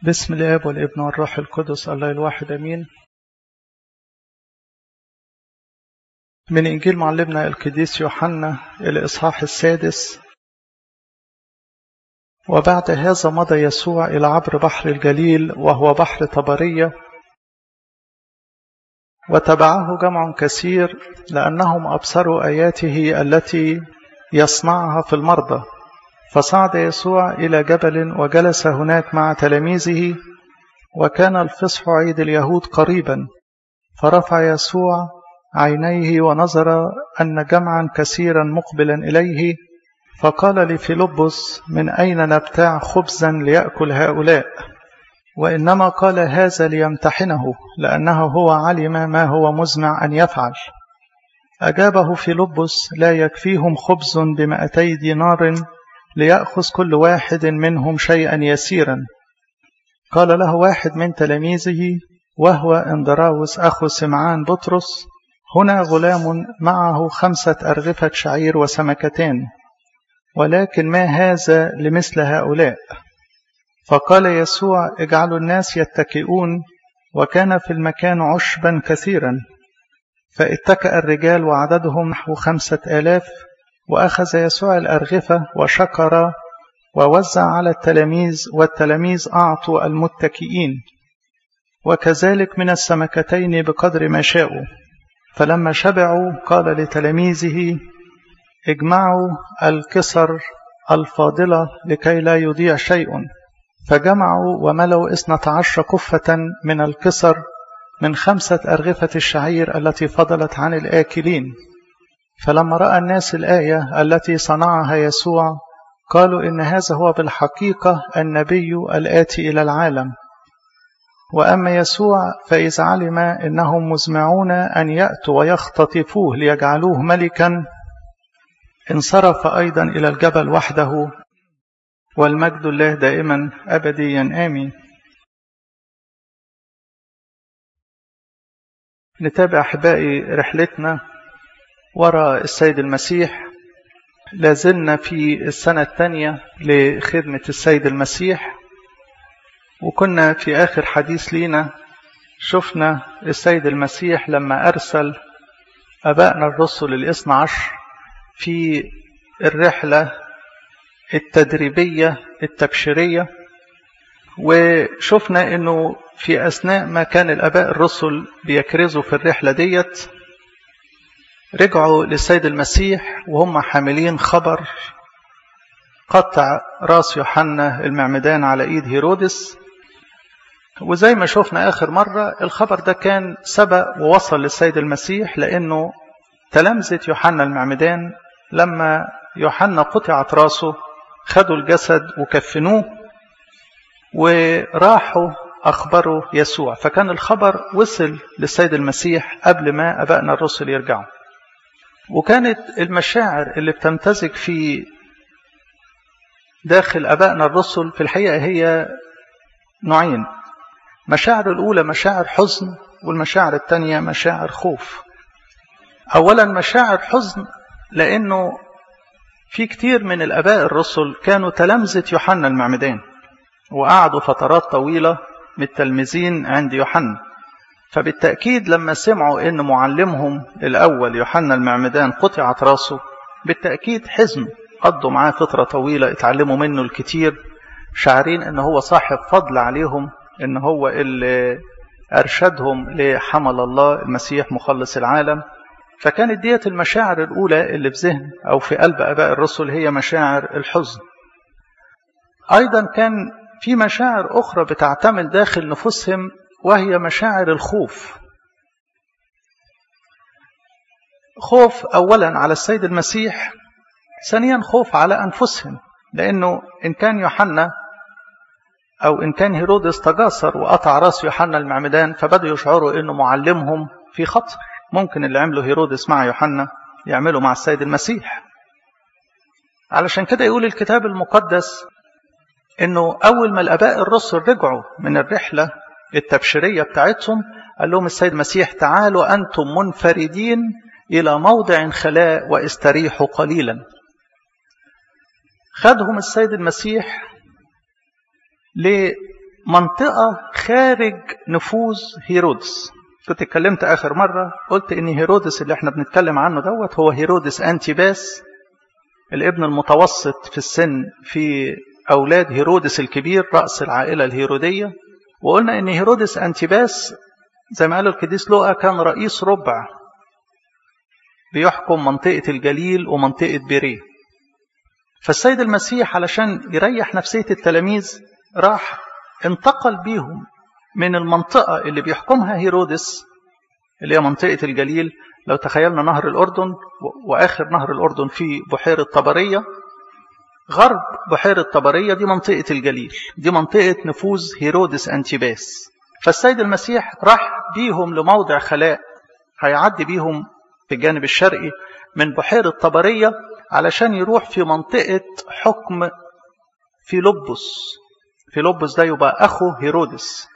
بسم الاب والابن والروح القدس الله الواحد امين من انجيل معلمنا القديس يوحنا الاصحاح السادس وبعد هذا مضى يسوع الى عبر بحر الجليل وهو بحر طبريه وتبعه جمع كثير لانهم ابصروا اياته التي يصنعها في المرضى فصعد يسوع إلى جبل وجلس هناك مع تلاميذه وكان الفصح عيد اليهود قريبا فرفع يسوع عينيه ونظر أن جمعا كثيرا مقبلا إليه فقال لفيلبس من أين نبتاع خبزا ليأكل هؤلاء وإنما قال هذا ليمتحنه لأنه هو علم ما هو مزمع أن يفعل أجابه فيلبس لا يكفيهم خبز بمائتي دينار ليأخذ كل واحد منهم شيئا يسيرا قال له واحد من تلاميذه وهو اندراوس أخو سمعان بطرس هنا غلام معه خمسة أرغفة شعير وسمكتان ولكن ما هذا لمثل هؤلاء فقال يسوع اجعلوا الناس يتكئون وكان في المكان عشبا كثيرا فاتكأ الرجال وعددهم نحو خمسة آلاف وأخذ يسوع الأرغفة وشكر ووزع على التلاميذ والتلاميذ أعطوا المتكئين وكذلك من السمكتين بقدر ما شاءوا فلما شبعوا قال لتلاميذه اجمعوا الكسر الفاضلة لكي لا يضيع شيء فجمعوا وملوا اثنة عشر كفة من الكسر من خمسة أرغفة الشعير التي فضلت عن الآكلين فلما رأى الناس الآية التي صنعها يسوع قالوا إن هذا هو بالحقيقة النبي الآتي إلى العالم وأما يسوع فإذا علم إنهم مزمعون أن يأتوا ويختطفوه ليجعلوه ملكا انصرف أيضا إلى الجبل وحده والمجد الله دائما أبديا آمين نتابع أحبائي رحلتنا وراء السيد المسيح لازلنا في السنة الثانية لخدمة السيد المسيح وكنا في آخر حديث لينا شفنا السيد المسيح لما أرسل أبائنا الرسل الاثنى عشر في الرحلة التدريبية التبشيرية وشفنا أنه في أثناء ما كان الأباء الرسل بيكرزوا في الرحلة ديت رجعوا للسيد المسيح وهم حاملين خبر قطع راس يوحنا المعمدان على ايد هيرودس وزي ما شفنا اخر مرة الخبر ده كان سبق ووصل للسيد المسيح لانه تلامذة يوحنا المعمدان لما يوحنا قطعت راسه خدوا الجسد وكفنوه وراحوا أخبروا يسوع فكان الخبر وصل للسيد المسيح قبل ما أبائنا الرسل يرجعوا وكانت المشاعر اللي بتمتزج في داخل أبائنا الرسل في الحقيقة هي نوعين مشاعر الأولى مشاعر حزن والمشاعر الثانية مشاعر خوف أولا مشاعر حزن لأنه في كتير من الأباء الرسل كانوا تلامذة يوحنا المعمدان وقعدوا فترات طويلة متلمذين عند يوحنا فبالتأكيد لما سمعوا أن معلمهم الأول يوحنا المعمدان قطعت راسه بالتأكيد حزن قضوا معاه فترة طويلة اتعلموا منه الكتير شعرين أن هو صاحب فضل عليهم أن هو اللي أرشدهم لحمل الله المسيح مخلص العالم فكانت ديت المشاعر الأولى اللي في ذهن أو في قلب أباء الرسل هي مشاعر الحزن أيضا كان في مشاعر أخرى بتعتمل داخل نفوسهم وهي مشاعر الخوف خوف أولا على السيد المسيح ثانيا خوف على أنفسهم لأنه إن كان يوحنا أو إن كان هيرودس تجاسر وقطع راس يوحنا المعمدان فبدأوا يشعروا إنه معلمهم في خطر ممكن اللي عمله هيرودس مع يوحنا يعمله مع السيد المسيح علشان كده يقول الكتاب المقدس إنه أول ما الآباء الرسل رجعوا من الرحلة التبشيرية بتاعتهم قال لهم السيد المسيح تعالوا أنتم منفردين إلى موضع خلاء واستريحوا قليلا خدهم السيد المسيح منطقة خارج نفوذ هيرودس كنت اتكلمت آخر مرة قلت إن هيرودس اللي احنا بنتكلم عنه دوت هو هيرودس أنتيباس الابن المتوسط في السن في أولاد هيرودس الكبير رأس العائلة الهيرودية وقلنا إن هيرودس أنتيباس زي ما قال القديس لوقا كان رئيس ربع بيحكم منطقة الجليل ومنطقة بيريه فالسيد المسيح علشان يريح نفسية التلاميذ راح انتقل بيهم من المنطقة اللي بيحكمها هيرودس اللي هي منطقة الجليل لو تخيلنا نهر الأردن وآخر نهر الأردن في بحيرة طبرية غرب بحيرة طبرية دي منطقة الجليل دي منطقة نفوذ هيرودس أنتيباس فالسيد المسيح راح بيهم لموضع خلاء هيعدي بيهم في الجانب الشرقي من بحيرة طبرية علشان يروح في منطقة حكم فيلبس فيلبس ده يبقى أخو هيرودس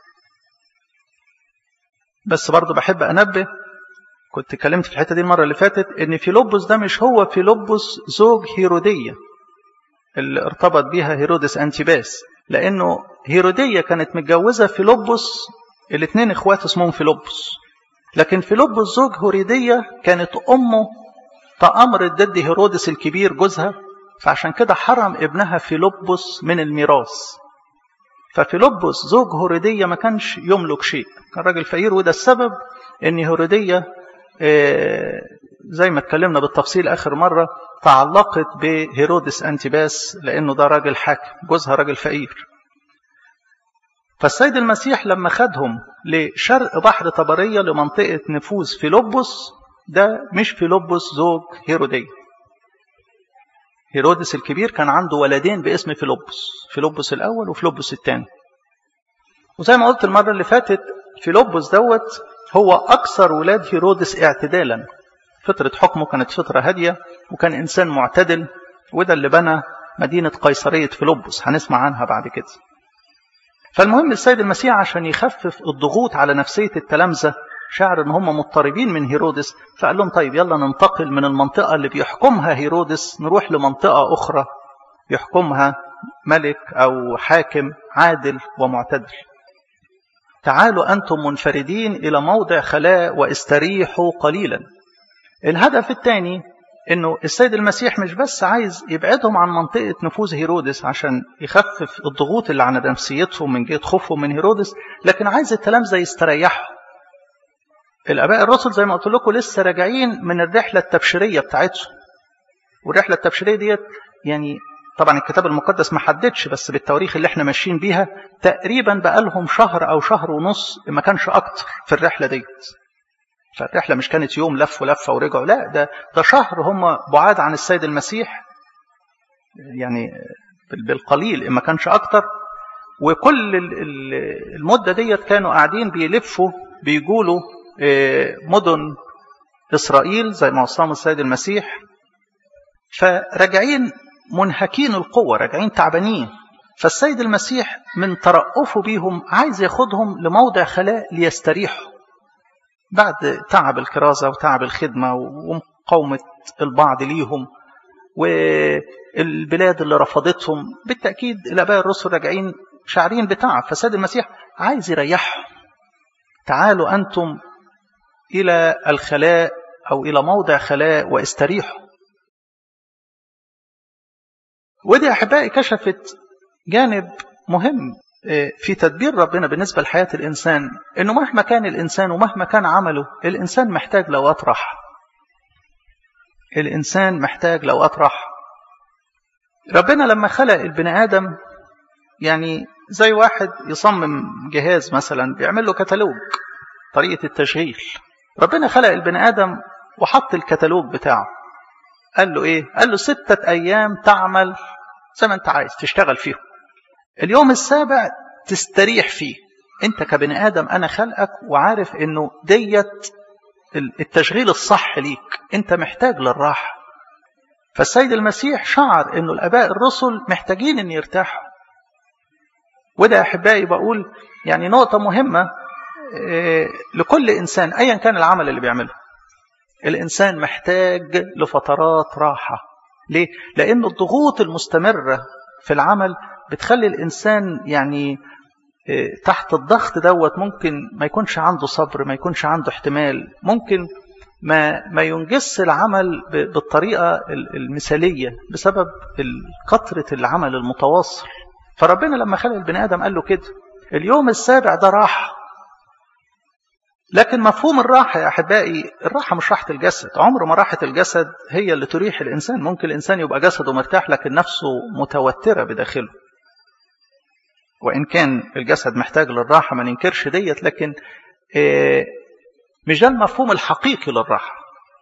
بس برضه بحب أنبه كنت اتكلمت في الحتة دي المرة اللي فاتت إن فيلبس ده مش هو فيلبس زوج هيرودية اللي ارتبط بيها هيرودس أنتيباس لأنه هيرودية كانت متجوزة فيلبس الاثنين اخوات اسمهم فيلبس لكن فيلبس زوج هيرودية كانت أمه تأمرت ضد هيرودس الكبير جوزها فعشان كده حرم ابنها فيلبس من الميراث ففيلبس زوج هيرودية ما كانش يملك شيء كان راجل فقير وده السبب ان هيرودية زي ما اتكلمنا بالتفصيل آخر مرة تعلقت بهيرودس أنتيباس لأنه ده راجل حاكم جوزها راجل فقير فالسيد المسيح لما خدهم لشرق بحر طبرية لمنطقة نفوذ فيلبس ده مش فيلبس زوج هيرودية هيرودس الكبير كان عنده ولدين باسم فيلبس فيلبس الأول وفيلبس الثاني وزي ما قلت المرة اللي فاتت فيلبس دوت هو أكثر ولاد هيرودس اعتدالا فترة حكمه كانت فترة هادية وكان إنسان معتدل وده اللي بنى مدينة قيصرية فيلبس هنسمع عنها بعد كده فالمهم السيد المسيح عشان يخفف الضغوط على نفسية التلامذة شعر ان هم مضطربين من هيرودس فقال لهم طيب يلا ننتقل من المنطقة اللي بيحكمها هيرودس نروح لمنطقة أخرى يحكمها ملك أو حاكم عادل ومعتدل تعالوا أنتم منفردين إلى موضع خلاء واستريحوا قليلا الهدف الثاني انه السيد المسيح مش بس عايز يبعدهم عن منطقة نفوذ هيرودس عشان يخفف الضغوط اللي على نفسيتهم من جهة خوفهم من هيرودس لكن عايز التلامذة يستريحوا الآباء الرسل زي ما قلت لكم لسه راجعين من الرحلة التبشيرية بتاعتهم والرحلة التبشيرية ديت يعني طبعا الكتاب المقدس ما حددش بس بالتواريخ اللي احنا ماشيين بيها تقريبا بقالهم شهر او شهر ونص ما كانش اكتر في الرحلة ديت فالرحلة مش كانت يوم لف ولفة ورجعوا لا ده ده شهر هم بعاد عن السيد المسيح يعني بالقليل إن ما كانش أكتر وكل المدة ديت كانوا قاعدين بيلفوا بيقولوا مدن إسرائيل زي ما وصاهم السيد المسيح فراجعين منهكين القوة راجعين تعبانين فالسيد المسيح من ترأفه بيهم عايز ياخدهم لموضع خلاء ليستريحوا بعد تعب الكرازة وتعب الخدمة ومقاومة البعض ليهم والبلاد اللي رفضتهم بالتأكيد الآباء الرسل راجعين شاعرين بتعب فسيد المسيح عايز يريحهم تعالوا أنتم إلى الخلاء أو إلى موضع خلاء واستريحوا ودي أحبائي كشفت جانب مهم في تدبير ربنا بالنسبة لحياة الإنسان إنه مهما كان الإنسان ومهما كان عمله الإنسان محتاج لو أطرح الإنسان محتاج لو أطرح ربنا لما خلق البني آدم يعني زي واحد يصمم جهاز مثلا بيعمل له كتالوج طريقة التشغيل ربنا خلق البني آدم وحط الكتالوج بتاعه قال له إيه؟ قال له ستة أيام تعمل زي ما أنت عايز تشتغل فيهم اليوم السابع تستريح فيه انت كبني ادم انا خلقك وعارف انه ديت التشغيل الصح ليك انت محتاج للراحه فالسيد المسيح شعر انه الاباء الرسل محتاجين ان يرتاحوا وده يا احبائي بقول يعني نقطه مهمه لكل انسان ايا كان العمل اللي بيعمله الانسان محتاج لفترات راحه ليه لان الضغوط المستمره في العمل بتخلي الإنسان يعني تحت الضغط دوت ممكن ما يكونش عنده صبر ما يكونش عنده احتمال ممكن ما ما ينجزش العمل بالطريقه المثاليه بسبب كثره العمل المتواصل فربنا لما خلق البني ادم قال له كده اليوم السابع ده راحه لكن مفهوم الراحة يا أحبائي الراحة مش راحة الجسد عمر ما راحة الجسد هي اللي تريح الإنسان ممكن الإنسان يبقى جسده مرتاح لكن نفسه متوترة بداخله وإن كان الجسد محتاج للراحة ما ننكرش ديت لكن مش ده المفهوم الحقيقي للراحة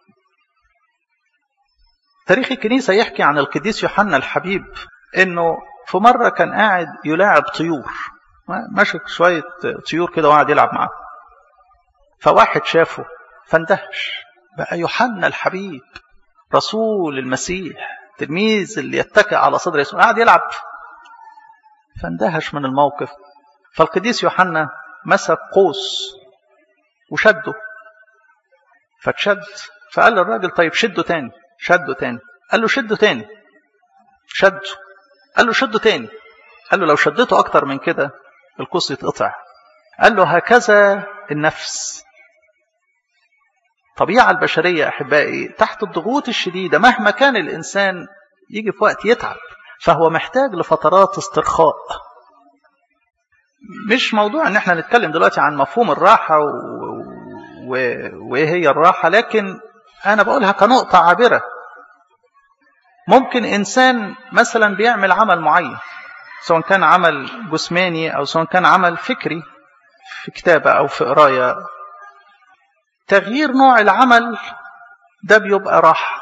تاريخ الكنيسة يحكي عن القديس يوحنا الحبيب إنه في مرة كان قاعد يلاعب طيور ماشي شوية طيور كده وقعد يلعب معاهم فواحد شافه فاندهش بقى يوحنا الحبيب رسول المسيح تلميذ اللي يتكئ على صدر يسوع قاعد يلعب فاندهش من الموقف فالقديس يوحنا مسك قوس وشده فاتشد فقال للراجل طيب شده تاني شده تاني قال له شده تاني شده قال له شده تاني قال له لو شدته اكتر من كده القوس يتقطع قال له هكذا النفس الطبيعة البشرية أحبائي تحت الضغوط الشديدة مهما كان الإنسان يجي في وقت يتعب فهو محتاج لفترات استرخاء مش موضوع ان احنا نتكلم دلوقتي عن مفهوم الراحة و... و... وايه هي الراحة لكن انا بقولها كنقطة عابرة ممكن انسان مثلا بيعمل عمل معين سواء كان عمل جسماني او سواء كان عمل فكري في كتابة او في قراية تغيير نوع العمل ده بيبقى راحة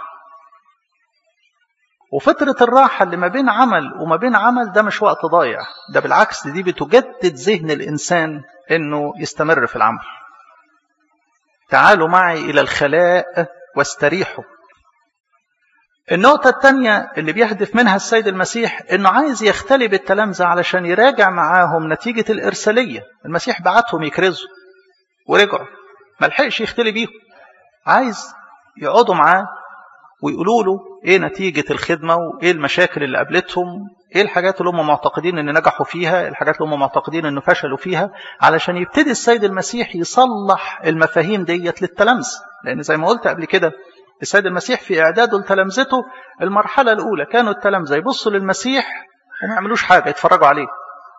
وفترة الراحة اللي ما بين عمل وما بين عمل ده مش وقت ضايع ده بالعكس دي بتجدد ذهن الإنسان إنه يستمر في العمل تعالوا معي إلى الخلاء واستريحوا النقطة الثانية اللي بيهدف منها السيد المسيح إنه عايز يختلي بالتلامذة علشان يراجع معاهم نتيجة الإرسالية المسيح بعتهم يكرزوا ورجعوا ما لحقش يختلي بيهم عايز يقعدوا معاه ويقولوا له ايه نتيجة الخدمة وايه المشاكل اللي قابلتهم ايه الحاجات اللي هم معتقدين ان نجحوا فيها الحاجات اللي هم معتقدين انه فشلوا فيها علشان يبتدي السيد المسيح يصلح المفاهيم ديت للتلامذة لان زي ما قلت قبل كده السيد المسيح في اعداده لتلامذته المرحلة الاولى كانوا التلامذة يبصوا للمسيح وما يعملوش حاجة يتفرجوا عليه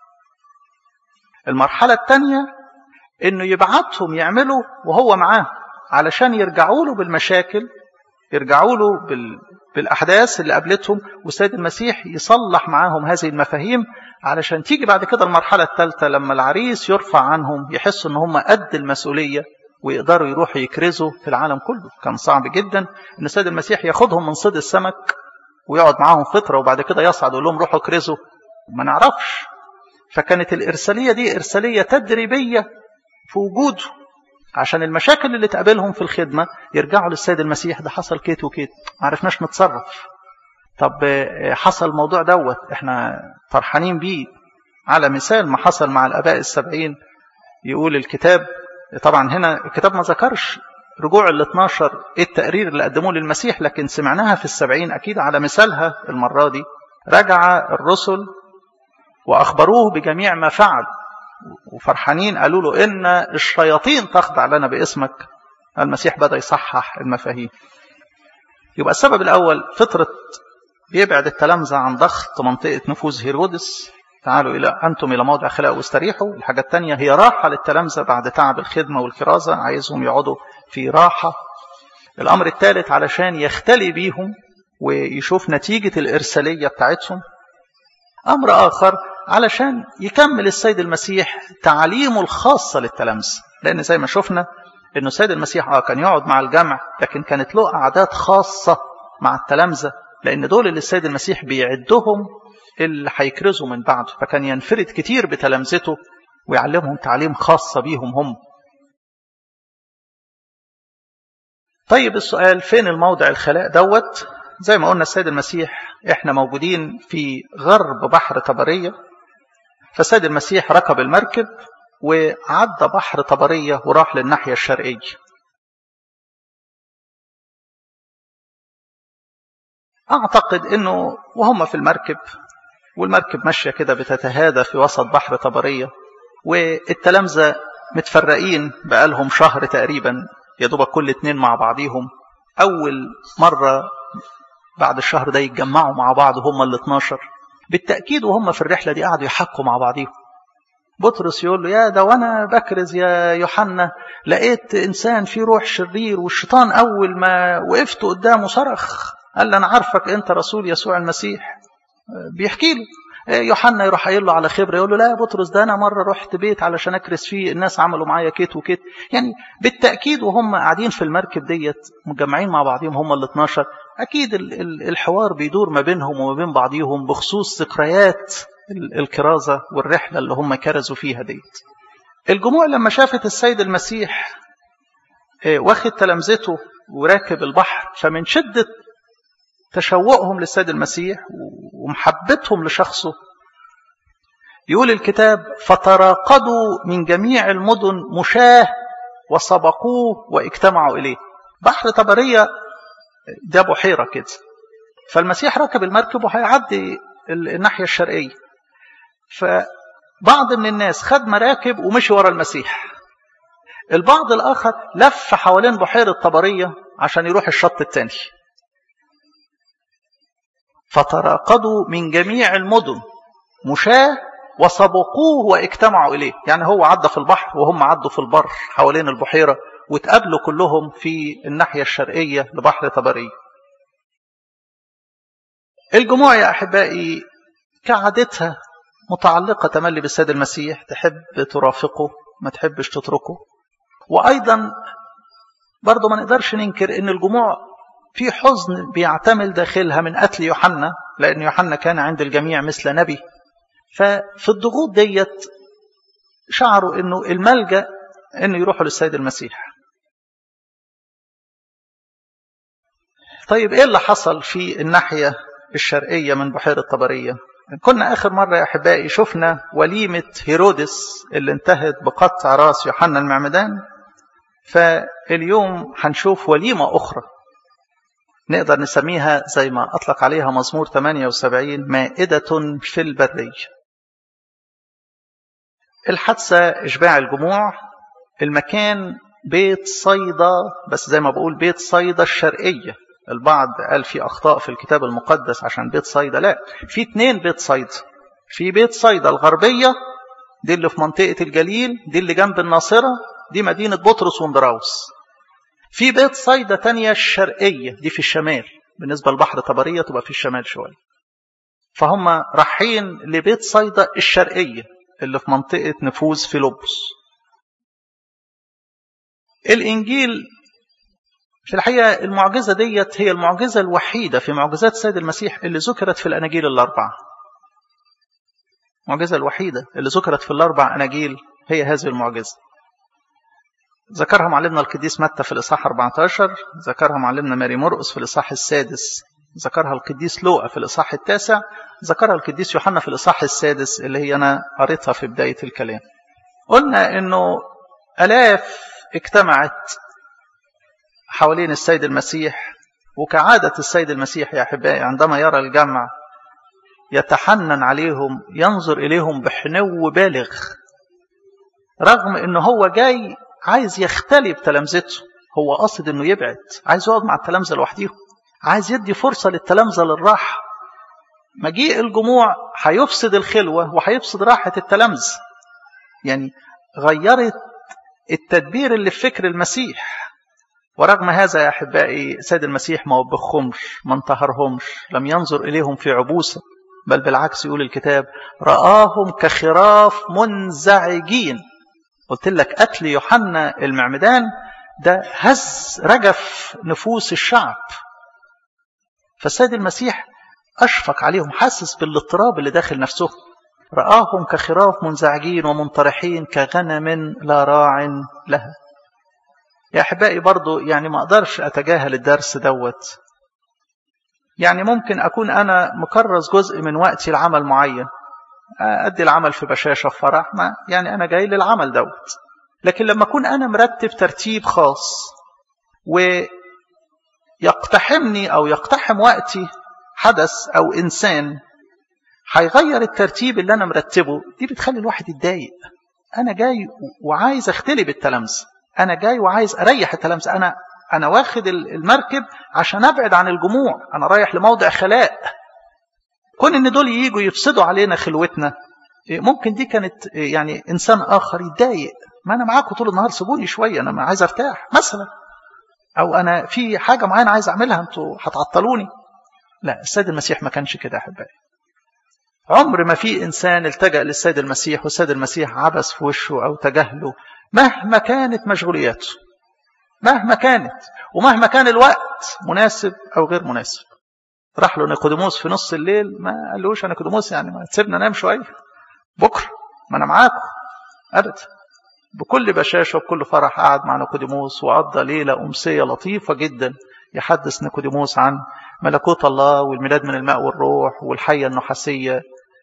المرحلة الثانية انه يبعتهم يعملوا وهو معاه علشان يرجعوا له بالمشاكل يرجعوا له بال... بالأحداث اللي قابلتهم والسيد المسيح يصلح معاهم هذه المفاهيم علشان تيجي بعد كده المرحلة الثالثة لما العريس يرفع عنهم يحسوا ان هم قد المسؤولية ويقدروا يروحوا يكرزوا في العالم كله كان صعب جدا ان السيد المسيح ياخدهم من صيد السمك ويقعد معاهم فترة وبعد كده يصعد ويقول لهم روحوا اكرزوا ما نعرفش فكانت الإرسالية دي إرسالية تدريبية في وجوده عشان المشاكل اللي تقابلهم في الخدمة يرجعوا للسيد المسيح ده حصل كيت وكيت ما عرفناش نتصرف طب حصل الموضوع دوت احنا فرحانين بيه على مثال ما حصل مع الآباء السبعين يقول الكتاب طبعا هنا الكتاب ما ذكرش رجوع ال 12 ايه التقرير اللي قدموه للمسيح لكن سمعناها في السبعين أكيد على مثالها المرة دي رجع الرسل وأخبروه بجميع ما فعل وفرحانين قالوا له إن الشياطين تخضع لنا باسمك المسيح بدأ يصحح المفاهيم يبقى السبب الأول فطرة بيبعد التلامذة عن ضغط منطقة نفوذ هيرودس تعالوا إلى أنتم إلى موضع خلاء واستريحوا الحاجة الثانية هي راحة للتلامذة بعد تعب الخدمة والكرازة عايزهم يقعدوا في راحة الأمر الثالث علشان يختلي بيهم ويشوف نتيجة الإرسالية بتاعتهم أمر آخر علشان يكمل السيد المسيح تعليمه الخاصة للتلامذة لأن زي ما شفنا أنه السيد المسيح آه كان يقعد مع الجمع لكن كانت له أعداد خاصة مع التلامذة لأن دول اللي السيد المسيح بيعدهم اللي هيكرزوا من بعده فكان ينفرد كتير بتلامذته ويعلمهم تعليم خاصة بيهم هم طيب السؤال فين الموضع الخلاء دوت زي ما قلنا السيد المسيح احنا موجودين في غرب بحر طبرية فالسيد المسيح ركب المركب وعدى بحر طبرية وراح للناحية الشرقية أعتقد أنه وهم في المركب والمركب ماشية كده بتتهادى في وسط بحر طبرية والتلامذة متفرقين بقالهم شهر تقريبا يا دوبك كل اتنين مع بعضيهم أول مرة بعد الشهر ده يتجمعوا مع بعض هم ال 12 بالتأكيد وهم في الرحلة دي قعدوا يحكوا مع بعضيهم بطرس يقول له يا ده وانا بكرز يا يوحنا لقيت انسان فيه روح شرير والشيطان اول ما وقفت قدامه صرخ قال له انا عارفك انت رسول يسوع المسيح بيحكي له يوحنا يروح قايل له على خبره يقول له لا يا بطرس ده انا مره رحت بيت علشان اكرس فيه الناس عملوا معايا كيت وكيت يعني بالتاكيد وهم قاعدين في المركب ديت متجمعين مع بعضهم هم ال 12 اكيد الحوار بيدور ما بينهم وما بين بعضيهم بخصوص ذكريات الكرازه والرحله اللي هم كرزوا فيها ديت الجموع لما شافت السيد المسيح واخد تلامذته وراكب البحر فمن شده تشوقهم للسيد المسيح ومحبتهم لشخصه يقول الكتاب فتراقدوا من جميع المدن مشاه وسبقوه واجتمعوا إليه بحر طبرية ده بحيرة كده فالمسيح ركب المركب وهيعدي الناحية الشرقية فبعض من الناس خد مراكب ومشي ورا المسيح البعض الآخر لف حوالين بحيرة طبرية عشان يروح الشط التاني فتراقدوا من جميع المدن مشاه وسبقوه واجتمعوا إليه يعني هو عدى في البحر وهم عدوا في البر حوالين البحيرة وتقابلوا كلهم في الناحية الشرقية لبحر طبرية الجموع يا أحبائي كعادتها متعلقة تملي بالسيد المسيح تحب ترافقه ما تحبش تتركه وأيضا برضه ما نقدرش ننكر أن الجموع في حزن بيعتمل داخلها من قتل يوحنا لأن يوحنا كان عند الجميع مثل نبي ففي الضغوط ديت شعروا أنه الملجأ أنه يروحوا للسيد المسيح طيب إيه اللي حصل في الناحية الشرقية من بحيرة طبرية كنا آخر مرة يا أحبائي شفنا وليمة هيرودس اللي انتهت بقطع راس يوحنا المعمدان فاليوم هنشوف وليمة أخرى نقدر نسميها زي ما أطلق عليها مزمور 78 مائدة في البرية الحادثة إشباع الجموع المكان بيت صيدا بس زي ما بقول بيت صيدا الشرقية البعض قال في أخطاء في الكتاب المقدس عشان بيت صيدا لا في اتنين بيت صيدا في بيت صيدا الغربية دي اللي في منطقة الجليل دي اللي جنب الناصرة دي مدينة بطرس وندراوس في بيت صيدا تانية الشرقية دي في الشمال بالنسبة لبحر طبرية تبقى في الشمال شوية فهم رايحين لبيت صيدا الشرقية اللي في منطقة نفوذ فيلبس الإنجيل في الحقيقة المعجزة ديت هي المعجزة الوحيدة في معجزات السيد المسيح اللي ذكرت في الأناجيل الأربعة المعجزة الوحيدة اللي ذكرت في الأربع أناجيل هي هذه المعجزة ذكرها معلمنا القديس متى في الإصحاح 14 ذكرها معلمنا ماري مرقس في الإصحاح السادس ذكرها القديس لوقا في الإصحاح التاسع ذكرها القديس يوحنا في الإصحاح السادس اللي هي أنا قريتها في بداية الكلام قلنا إنه ألاف اجتمعت حوالين السيد المسيح وكعادة السيد المسيح يا أحبائي عندما يرى الجمع يتحنن عليهم ينظر إليهم بحنو بالغ رغم أنه هو جاي عايز يختلي بتلامذته هو قصد أنه يبعد عايز يقعد مع التلامذة لوحديهم عايز يدي فرصة للتلامذة للراحة مجيء الجموع هيفسد الخلوة وهيفسد راحة التلامذة يعني غيرت التدبير اللي في فكر المسيح ورغم هذا يا أحبائي سيد المسيح ما وبخهمش ما انتهرهمش لم ينظر إليهم في عبوسة بل بالعكس يقول الكتاب رآهم كخراف منزعجين قلت لك قتل يوحنا المعمدان ده هز رجف نفوس الشعب فالسيد المسيح أشفق عليهم حاسس بالاضطراب اللي داخل نفسهم رآهم كخراف منزعجين ومنطرحين كغنم لا راع لها يا أحبائي برضو يعني ما أقدرش أتجاهل الدرس دوت يعني ممكن أكون أنا مكرس جزء من وقتي لعمل معين أدي العمل في بشاشة في فرح ما يعني أنا جاي للعمل دوت لكن لما أكون أنا مرتب ترتيب خاص ويقتحمني أو يقتحم وقتي حدث أو إنسان هيغير الترتيب اللي أنا مرتبه دي بتخلي الواحد يتضايق انا جاي وعايز اختلي بالتلامذه انا جاي وعايز اريح التلامذه انا انا واخد المركب عشان ابعد عن الجموع انا رايح لموضع خلاء كون ان دول ييجوا يفسدوا علينا خلوتنا ممكن دي كانت يعني انسان اخر يتضايق ما انا معاكم طول النهار سيبوني شويه انا عايز ارتاح مثلا او انا في حاجه معينه عايز اعملها انتوا هتعطلوني لا السيد المسيح ما كانش كده يا احبائي عمر ما في انسان التجا للسيد المسيح والسيد المسيح عبس في وشه او تجاهله مهما كانت مشغولياته مهما كانت ومهما كان الوقت مناسب او غير مناسب راح له نيقوديموس في نص الليل ما قالوش انا نيقوديموس يعني ما تسيبنا نام شويه بكره ما انا معاكم ابدا بكل بشاشه وبكل فرح قعد مع نيقوديموس وقضى ليله امسيه لطيفه جدا يحدث نيقوديموس عن ملكوت الله والميلاد من الماء والروح والحيه النحاسيه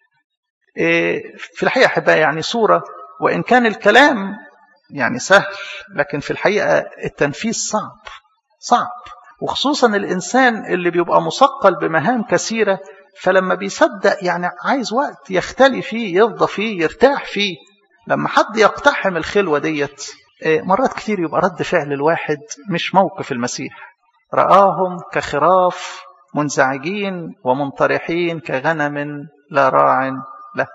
في الحقيقه احبائي يعني صوره وان كان الكلام يعني سهل لكن في الحقيقه التنفيذ صعب صعب وخصوصا الانسان اللي بيبقى مثقل بمهام كثيره فلما بيصدق يعني عايز وقت يختلي فيه يفضى فيه يرتاح فيه لما حد يقتحم الخلوه ديت مرات كتير يبقى رد فعل الواحد مش موقف المسيح رآهم كخراف منزعجين ومنطرحين كغنم لا راع له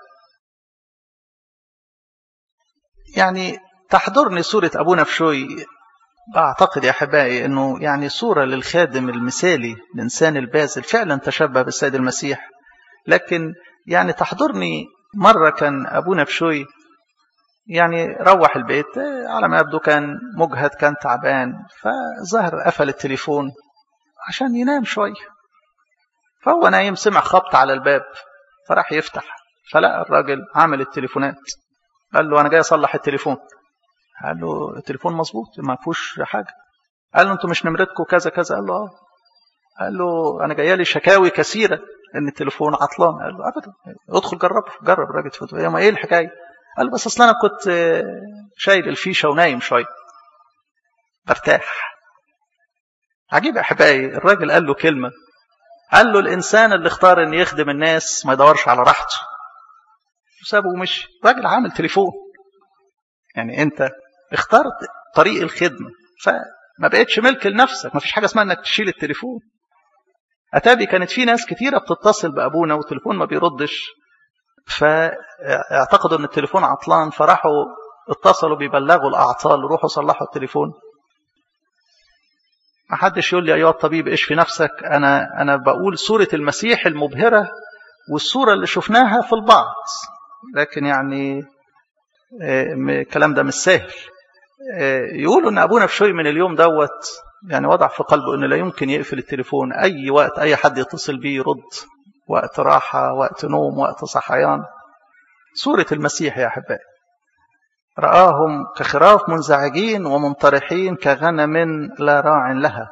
يعني تحضرني صورة أبونا بشوي أعتقد يا أحبائي أنه يعني صورة للخادم المثالي الإنسان البازل فعلا تشبه بالسيد المسيح لكن يعني تحضرني مرة كان أبونا بشوي يعني روح البيت على ما يبدو كان مجهد كان تعبان فظهر قفل التليفون عشان ينام شوية فهو نايم سمع خبط على الباب فراح يفتح فلقى الراجل عامل التليفونات قال له أنا جاي أصلح التليفون قال له التليفون مظبوط ما فيهوش حاجة قال له أنتوا مش نمرتكم كذا كذا قال له آه قال له أنا جايه لي شكاوي كثيرة إن التليفون عطلان قال له أبدا ادخل جرب جرب الراجل تفوت ما إيه الحكاية قال له بس أصل أنا كنت شايل الفيشة ونايم شوية برتاح عجيب يا أحبائي الراجل قال له كلمة قال له الإنسان اللي اختار إن يخدم الناس ما يدورش على راحته وسابه ومشي راجل عامل تليفون يعني أنت اخترت طريق الخدمة فما بقتش ملك لنفسك ما فيش حاجة اسمها إنك تشيل التليفون أتابي كانت في ناس كتيرة بتتصل بأبونا والتليفون ما بيردش فاعتقدوا ان التليفون عطلان فراحوا اتصلوا بيبلغوا الاعطال روحوا صلحوا التليفون ما حدش يقول لي ايها الطبيب ايش في نفسك انا انا بقول صوره المسيح المبهره والصوره اللي شفناها في البعض لكن يعني الكلام ده مش سهل يقولوا ان ابونا في شوي من اليوم دوت يعني وضع في قلبه انه لا يمكن يقفل التليفون اي وقت اي حد يتصل بيه يرد وقت راحة وقت نوم وقت صحيان سورة المسيح يا أحبائي رآهم كخراف منزعجين ومنطرحين كغنم لا راع لها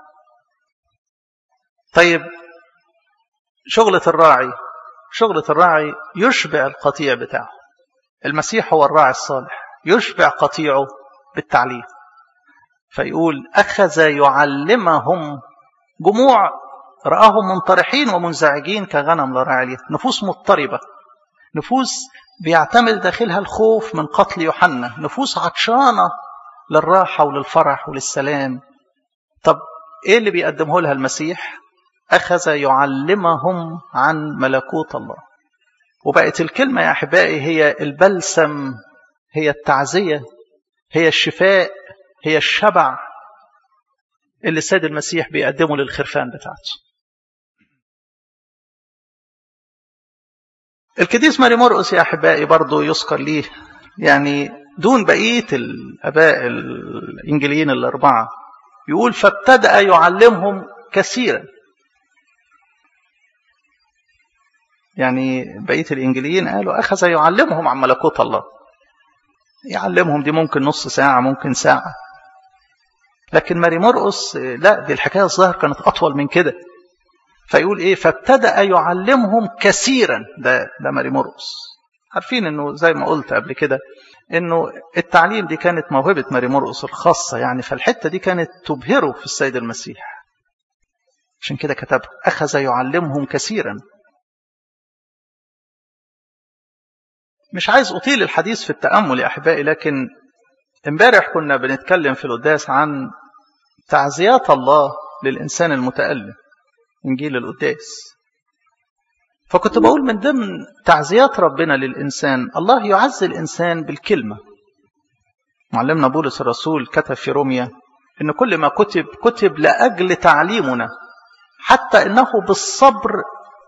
طيب شغلة الراعي شغلة الراعي يشبع القطيع بتاعه المسيح هو الراعي الصالح يشبع قطيعه بالتعليم فيقول أخذ يعلمهم جموع رآهم منطرحين ومنزعجين كغنم لا راعي لها نفوس مضطربة نفوس بيعتمد داخلها الخوف من قتل يوحنا نفوس عطشانة للراحة وللفرح وللسلام طب ايه اللي بيقدمه لها المسيح أخذ يعلمهم عن ملكوت الله وبقت الكلمة يا أحبائي هي البلسم هي التعزية هي الشفاء هي الشبع اللي السيد المسيح بيقدمه للخرفان بتاعته القديس ماري مرقس يا أحبائي برضه يذكر ليه يعني دون بقية الآباء الإنجيليين الأربعة يقول فابتدأ يعلمهم كثيرا يعني بقية الإنجيليين قالوا أخذ يعلمهم عن ملكوت الله يعلمهم دي ممكن نص ساعة ممكن ساعة لكن ماري مرقس لا دي الحكاية الظاهر كانت أطول من كده فيقول إيه فابتدأ يعلمهم كثيرا ده ده ماري مرقس عارفين إنه زي ما قلت قبل كده إنه التعليم دي كانت موهبة ماري مرقس الخاصة يعني فالحتة دي كانت تبهره في السيد المسيح عشان كده كتب أخذ يعلمهم كثيرا مش عايز أطيل الحديث في التأمل يا أحبائي لكن امبارح كنا بنتكلم في القداس عن تعزيات الله للإنسان المتألم إنجيل القداس فكنت بقول من ضمن تعزيات ربنا للإنسان الله يعزي الإنسان بالكلمة معلمنا بولس الرسول كتب في روميا إن كل ما كتب كتب لأجل تعليمنا حتى إنه بالصبر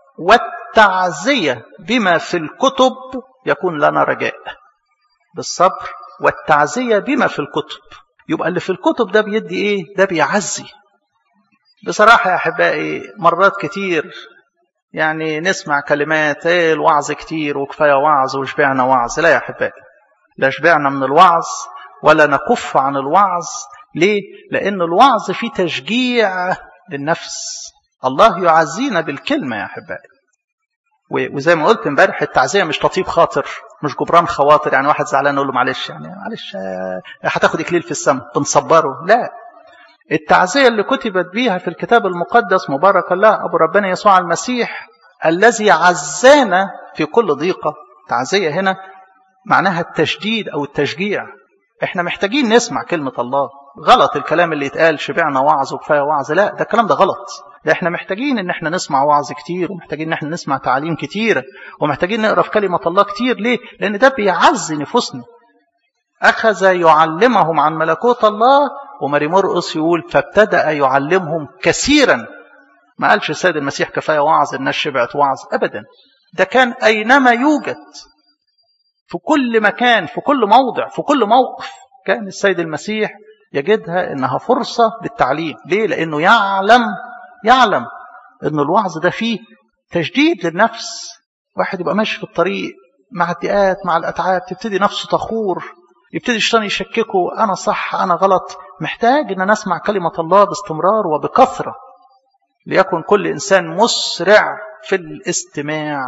والتعزية بما في الكتب يكون لنا رجاء بالصبر والتعزية بما في الكتب يبقى اللي في الكتب ده بيدي ايه ده بيعزي بصراحة يا أحبائي مرات كتير يعني نسمع كلمات ايه الوعظ كتير وكفاية وعظ وشبعنا وعظ لا يا أحبائي لا شبعنا من الوعظ ولا نكف عن الوعظ ليه لأن الوعظ فيه تشجيع للنفس الله يعزينا بالكلمة يا أحبائي وزي ما قلت امبارح التعزيه مش تطيب خاطر مش جبران خواطر يعني واحد زعلان نقول له معلش يعني معلش هتاخد اكليل في السماء بنصبره لا التعزيه اللي كتبت بيها في الكتاب المقدس مبارك الله ابو ربنا يسوع المسيح الذي عزانا في كل ضيقه تعزيه هنا معناها التشديد او التشجيع احنا محتاجين نسمع كلمه الله غلط الكلام اللي يتقال شبعنا وعظ وكفايه وعظ لا ده الكلام ده غلط ده احنا محتاجين ان احنا نسمع وعظ كتير ومحتاجين ان احنا نسمع تعليم كتير ومحتاجين نقرا في كلمه الله كتير ليه لان ده بيعزي نفوسنا اخذ يعلمهم عن ملكوت الله وماري مرقس يقول فابتدا يعلمهم كثيرا ما قالش السيد المسيح كفايه وعظ الناس شبعت وعظ ابدا ده كان اينما يوجد في كل مكان في كل موضع في كل موقف كان السيد المسيح يجدها انها فرصه للتعليم ليه لانه يعلم يعلم ان الوعظ ده فيه تجديد للنفس واحد يبقى ماشي في الطريق مع الضيقات مع الاتعاب تبتدي نفسه تخور يبتدي الشيطان يشككه انا صح انا غلط محتاج ان انا اسمع كلمه الله باستمرار وبكثره ليكن كل انسان مسرع في الاستماع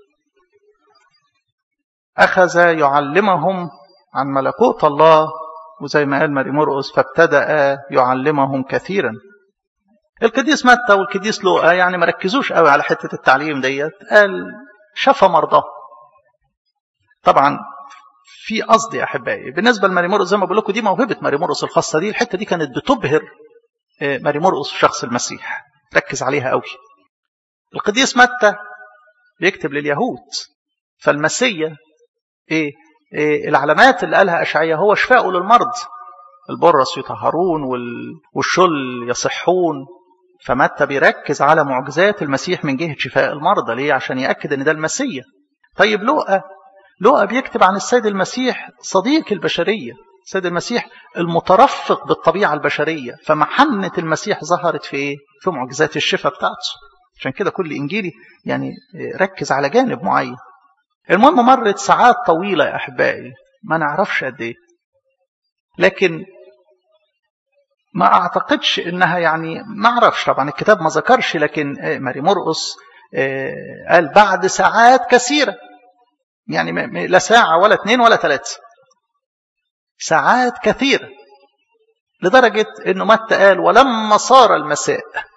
اخذ يعلمهم عن ملكوت الله وزي ما قال ماري مرقس فابتدا يعلمهم كثيرا القديس متى والقديس لوقا يعني ما ركزوش قوي على حته التعليم ديت قال شفى مرضاه طبعا في قصد يا احبائي بالنسبه لماري مرقس زي ما بقول لكم دي موهبه ماري مرقس الخاصه دي الحته دي كانت بتبهر ماري مرقس في شخص المسيح ركز عليها قوي القديس متى بيكتب لليهود فالمسيا ايه, إيه العلامات اللي قالها اشعياء هو شفاءه للمرض البرص يطهرون والشل يصحون فمتى بيركز على معجزات المسيح من جهة شفاء المرضى ليه عشان يأكد ان ده المسيح طيب لوقا لوقا بيكتب عن السيد المسيح صديق البشرية السيد المسيح المترفق بالطبيعة البشرية فمحنة المسيح ظهرت في ايه في معجزات الشفاء بتاعته عشان كده كل انجيلي يعني ركز على جانب معين المهم مرت ساعات طويلة يا أحبائي ما نعرفش قد ايه لكن ما اعتقدش انها يعني ما اعرفش طبعا الكتاب ما ذكرش لكن ماري مرقس قال بعد ساعات كثيرة يعني لا ساعة ولا اثنين ولا ثلاثة ساعات كثيرة لدرجة انه متى قال ولما صار المساء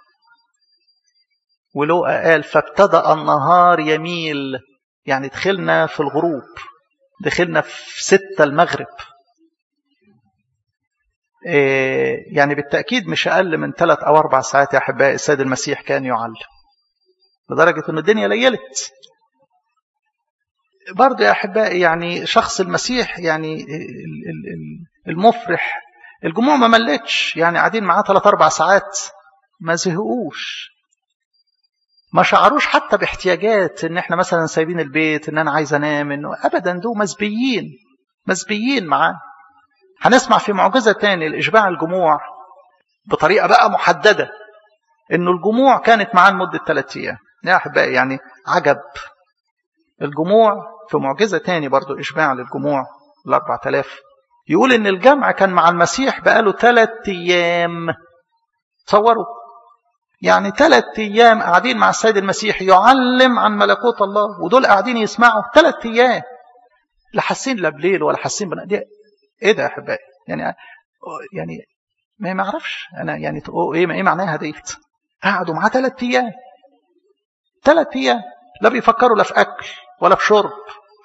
ولوقا قال فابتدأ النهار يميل يعني دخلنا في الغروب دخلنا في ستة المغرب يعني بالتأكيد مش أقل من ثلاث أو أربع ساعات يا أحبائي السيد المسيح كان يعلم لدرجة أن الدنيا ليلت برضه يا أحبائي يعني شخص المسيح يعني المفرح الجموع ما ملتش يعني قاعدين معاه ثلاث أربع ساعات ما زهقوش ما شعروش حتى باحتياجات ان احنا مثلا سايبين البيت ان انا عايز انام انه ابدا دول مسبيين مسبيين معاه هنسمع في معجزة تاني لإشباع الجموع بطريقة بقى محددة إنه الجموع كانت معاه لمدة ثلاثة أيام يا أحبائي يعني عجب الجموع في معجزة تاني برضو إشباع للجموع الأربعة آلاف يقول إن الجمع كان مع المسيح بقاله ثلاثة أيام تصوروا يعني ثلاثة أيام قاعدين مع السيد المسيح يعلم عن ملكوت الله ودول قاعدين يسمعوا ثلاثة أيام لا حاسين لا بليل ولا حاسين بنادي ايه ده يا احبائي يعني يعني ما ما اعرفش انا يعني ايه ايه معناها ديت قعدوا معاه ثلاث ايام ثلاث ايام لا بيفكروا لا في اكل ولا في شرب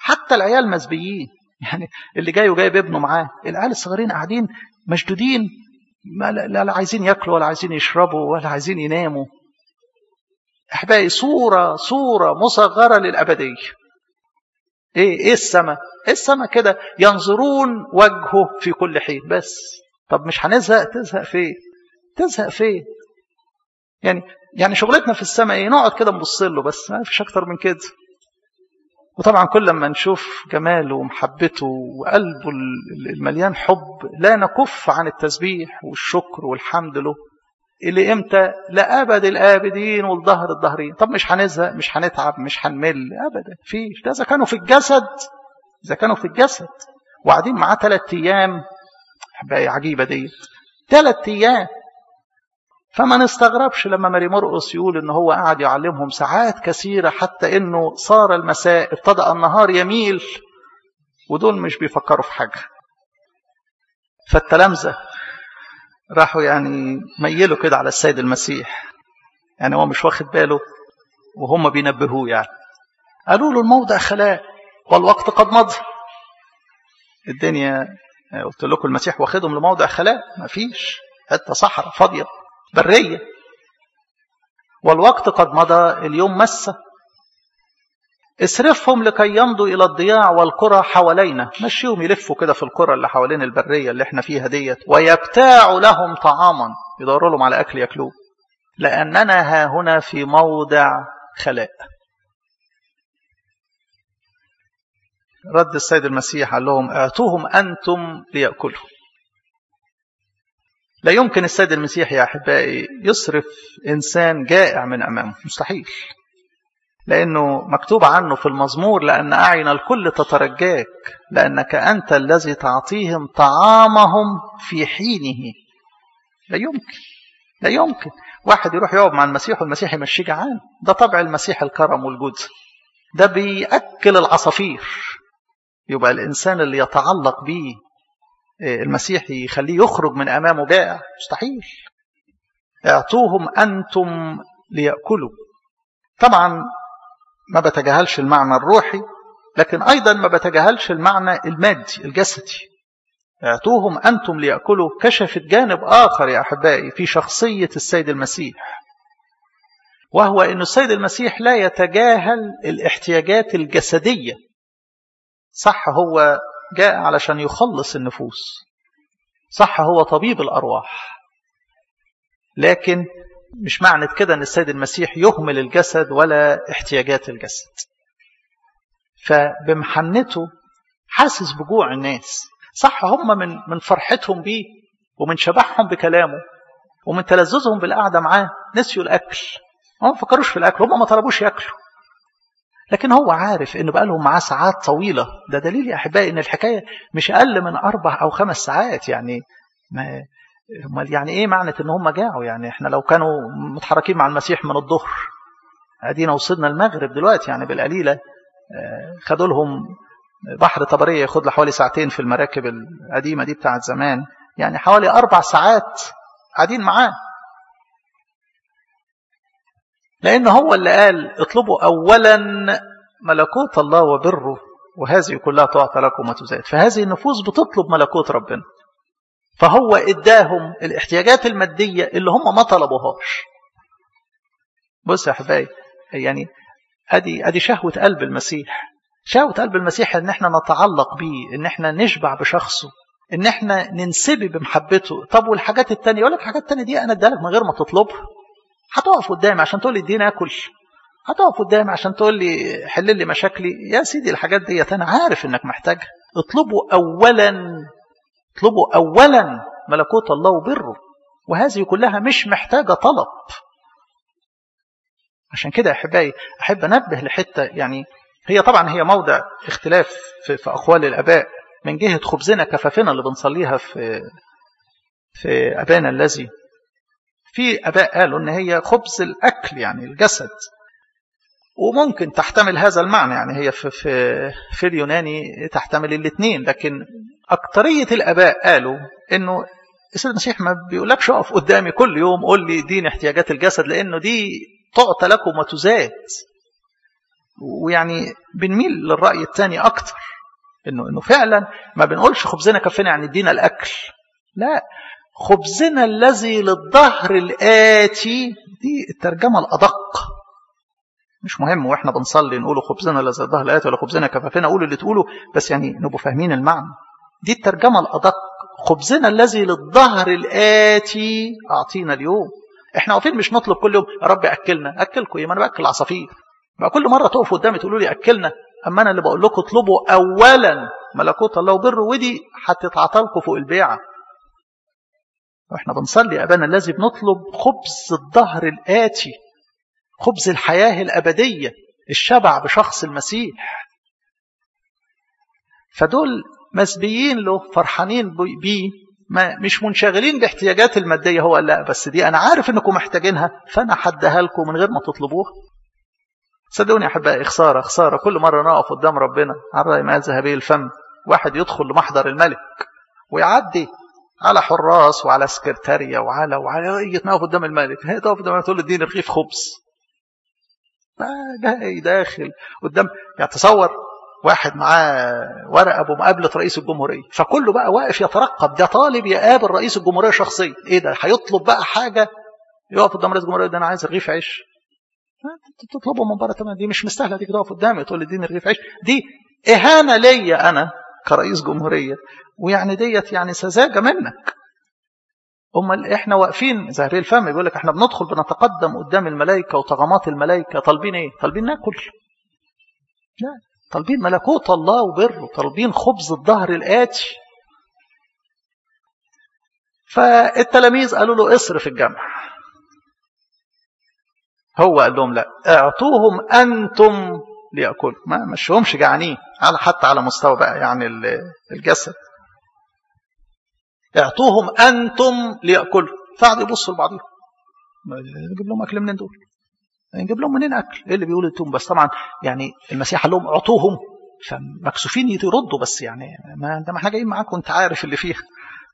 حتى العيال مسبيين يعني اللي جاي وجايب ابنه معاه العيال الصغيرين قاعدين مشدودين ما لا, لا عايزين ياكلوا ولا عايزين يشربوا ولا عايزين يناموا احبائي صوره صوره مصغره للابديه ايه ايه السماء ايه السماء كده ينظرون وجهه في كل حين بس طب مش هنزهق تزهق فين تزهق فين يعني يعني شغلتنا في السماء ايه نقعد كده نبص له بس ما فيش اكتر من كده وطبعا كل ما نشوف جماله ومحبته وقلبه المليان حب لا نكف عن التسبيح والشكر والحمد له اللي امتى لابد الابدين والظهر الظهرين طب مش هنزهق مش هنتعب مش هنمل ابدا فيش ده اذا كانوا في الجسد اذا كانوا في الجسد وقاعدين معاه ثلاث ايام بقى عجيبه دي ثلاث ايام فما نستغربش لما ماري مرقس يقول ان هو قاعد يعلمهم ساعات كثيره حتى انه صار المساء ابتدا النهار يميل ودول مش بيفكروا في حاجه فالتلامذه راحوا يعني ميلوا كده على السيد المسيح يعني هو مش واخد باله وهم بينبهوه يعني قالوا له الموضع خلاء والوقت قد مضى الدنيا قلت لكم المسيح واخدهم لموضع خلاء مفيش حته صحراء فاضيه بريه والوقت قد مضى اليوم مسه اصرفهم لكي يمضوا الى الضياع والقرى حوالينا مشيهم يلفوا كده في القرى اللي حوالين البريه اللي احنا فيها ديت ويبتاعوا لهم طعاما يدوروا لهم على اكل ياكلوه لاننا ها هنا في موضع خلاء رد السيد المسيح قال لهم اعطوهم انتم لياكلوا لا يمكن السيد المسيح يا احبائي يصرف انسان جائع من امامه مستحيل لأنه مكتوب عنه في المزمور لأن أعين الكل تترجاك لأنك أنت الذي تعطيهم طعامهم في حينه لا يمكن لا يمكن واحد يروح يقعد مع المسيح والمسيح يمشيه جعان ده طبع المسيح الكرم والجود ده بيأكل العصافير يبقى الإنسان اللي يتعلق به المسيح يخليه يخرج من أمامه جائع مستحيل اعطوهم أنتم ليأكلوا طبعا ما بتجاهلش المعنى الروحي لكن أيضا ما بتجاهلش المعنى المادي الجسدي اعطوهم أنتم ليأكلوا كشفت جانب آخر يا أحبائي في شخصية السيد المسيح وهو أن السيد المسيح لا يتجاهل الاحتياجات الجسدية صح هو جاء علشان يخلص النفوس صح هو طبيب الأرواح لكن مش معنى كده ان السيد المسيح يهمل الجسد ولا احتياجات الجسد فبمحنته حاسس بجوع الناس صح هم من من فرحتهم بيه ومن شبعهم بكلامه ومن تلذذهم بالقعده معاه نسيوا الاكل هم ما فكروش في الاكل هم ما طلبوش ياكلوا لكن هو عارف انه بقى لهم معاه ساعات طويله ده دليل يا احبائي ان الحكايه مش اقل من اربع او خمس ساعات يعني ما امال يعني ايه معنى ان هم جاعوا يعني احنا لو كانوا متحركين مع المسيح من الظهر ادينا وصلنا المغرب دلوقتي يعني بالقليله خدوا لهم بحر طبريه ياخد له حوالي ساعتين في المراكب القديمه دي بتاعت زمان يعني حوالي اربع ساعات قاعدين معاه لان هو اللي قال اطلبوا اولا ملكوت الله وبره وهذه كلها تعطى لكم وتزاد فهذه النفوس بتطلب ملكوت ربنا فهو اداهم الاحتياجات المادية اللي هم ما طلبوهاش بص يا حبايبي يعني ادي ادي شهوة قلب المسيح شهوة قلب المسيح ان احنا نتعلق بيه ان احنا نشبع بشخصه ان احنا ننسبي بمحبته طب والحاجات التانية يقول لك الحاجات التانية دي انا اديها لك من غير ما تطلبها هتقف قدامي عشان تقول لي اديني اكل هتقف قدامي عشان تقول لي حل لي مشاكلي يا سيدي الحاجات ديت انا عارف انك محتاجها اطلبوا اولا اطلبوا اولا ملكوت الله وبره وهذه كلها مش محتاجة طلب عشان كده يا احبائي احب انبه لحته يعني هي طبعا هي موضع اختلاف في, في اقوال الاباء من جهه خبزنا كفافنا اللي بنصليها في في ابانا الذي في اباء قالوا ان هي خبز الاكل يعني الجسد وممكن تحتمل هذا المعنى يعني هي في في في اليوناني تحتمل الاثنين لكن اكثريه الاباء قالوا انه السيد المسيح ما بيقولكش اقف قدامي كل يوم قول لي دين احتياجات الجسد لانه دي تعطى لكم وتزاد ويعني بنميل للرأي الثاني أكتر إنه إنه فعلا ما بنقولش خبزنا كفنا يعني ادينا الأكل لا خبزنا الذي للظهر الآتي دي الترجمة الأدق مش مهم واحنا بنصلي نقولوا خبزنا الذي للظهر الآتي ولا خبزنا كفافنا قولوا اللي تقولوا بس يعني نبقوا فاهمين المعنى دي الترجمة الأدق خبزنا الذي للظهر الآتي أعطينا اليوم احنا واقفين مش نطلب كل يوم يا رب أكلنا أكلكم ايه ما أنا بأكل عصافير بقى كل مرة تقفوا قدامي تقولوا لي أكلنا أما أنا اللي بقول لكم اطلبوا أولا ملكوت الله وبر ودي هتتعطى لكم فوق البيعة واحنا بنصلي أبانا الذي بنطلب خبز الظهر الآتي خبز الحياة الأبدية الشبع بشخص المسيح فدول مسبيين له فرحانين بيه ما مش منشغلين باحتياجات المادية هو لا بس دي أنا عارف أنكم محتاجينها فأنا حدها لكم من غير ما تطلبوها صدقوني يا أحبائي خسارة خسارة كل مرة نقف قدام ربنا على رأي ما ذهبي الفم واحد يدخل لمحضر الملك ويعدي على حراس وعلى سكرتارية وعلى وعلى يجي تقف قدام الملك هي تقف قدام تقول له اديني رغيف خبز جاي داخل قدام يعني تصور واحد معاه ورقه بمقابله رئيس الجمهوريه فكله بقى واقف يترقب ده طالب يقابل رئيس الجمهوريه شخصيا ايه ده هيطلب بقى حاجه يقف قدام رئيس الجمهوريه ده انا عايز رغيف عيش تطلبه من بره تمام دي مش مستاهله دي تقف قدامي تقول لي اديني رغيف عيش دي اهانه ليا انا كرئيس جمهوريه ويعني ديت يعني سذاجه منك امال احنا واقفين زهري الفم بيقول لك احنا بندخل بنتقدم قدام الملائكه وطغمات الملائكه طالبين ايه طالبين ناكل لا طالبين ملكوت الله وبره طالبين خبز الظهر الآتي فالتلاميذ قالوا له اصرف الجمع هو قال لهم لا اعطوهم أنتم ليأكلوا ما مشهمش جعانين على حتى على مستوى بقى يعني الجسد اعطوهم أنتم ليأكلوا فقعدوا يبصوا لبعضهم نجيب لهم أكل منين دول نجيب لهم منين اكل ايه اللي بيقول انتم بس طبعا يعني المسيح قال لهم اعطوهم فمكسوفين يردوا بس يعني ما انت ما احنا جايين معاك وانت عارف اللي فيها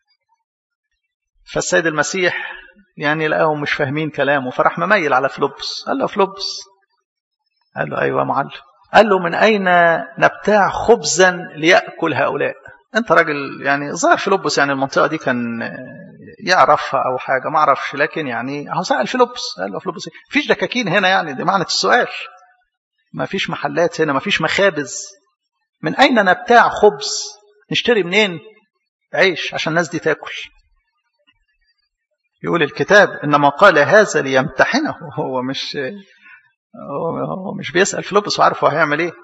فالسيد المسيح يعني لقاهم مش فاهمين كلامه فراح مميل على فلوبس قال له فلوبس قال له ايوه يا معلم قال له من اين نبتاع خبزا ليأكل هؤلاء انت راجل يعني ظاهر فيلبس يعني المنطقه دي كان يعرفها او حاجه ما اعرفش لكن يعني اهو سال فيلبس قال له فيلبس فيش دكاكين هنا يعني دي معنى السؤال ما فيش محلات هنا ما فيش مخابز من اين نبتاع خبز نشتري منين عيش عشان الناس دي تاكل يقول الكتاب انما قال هذا ليمتحنه هو مش هو مش بيسال فيلبس وعارف هو هيعمل ايه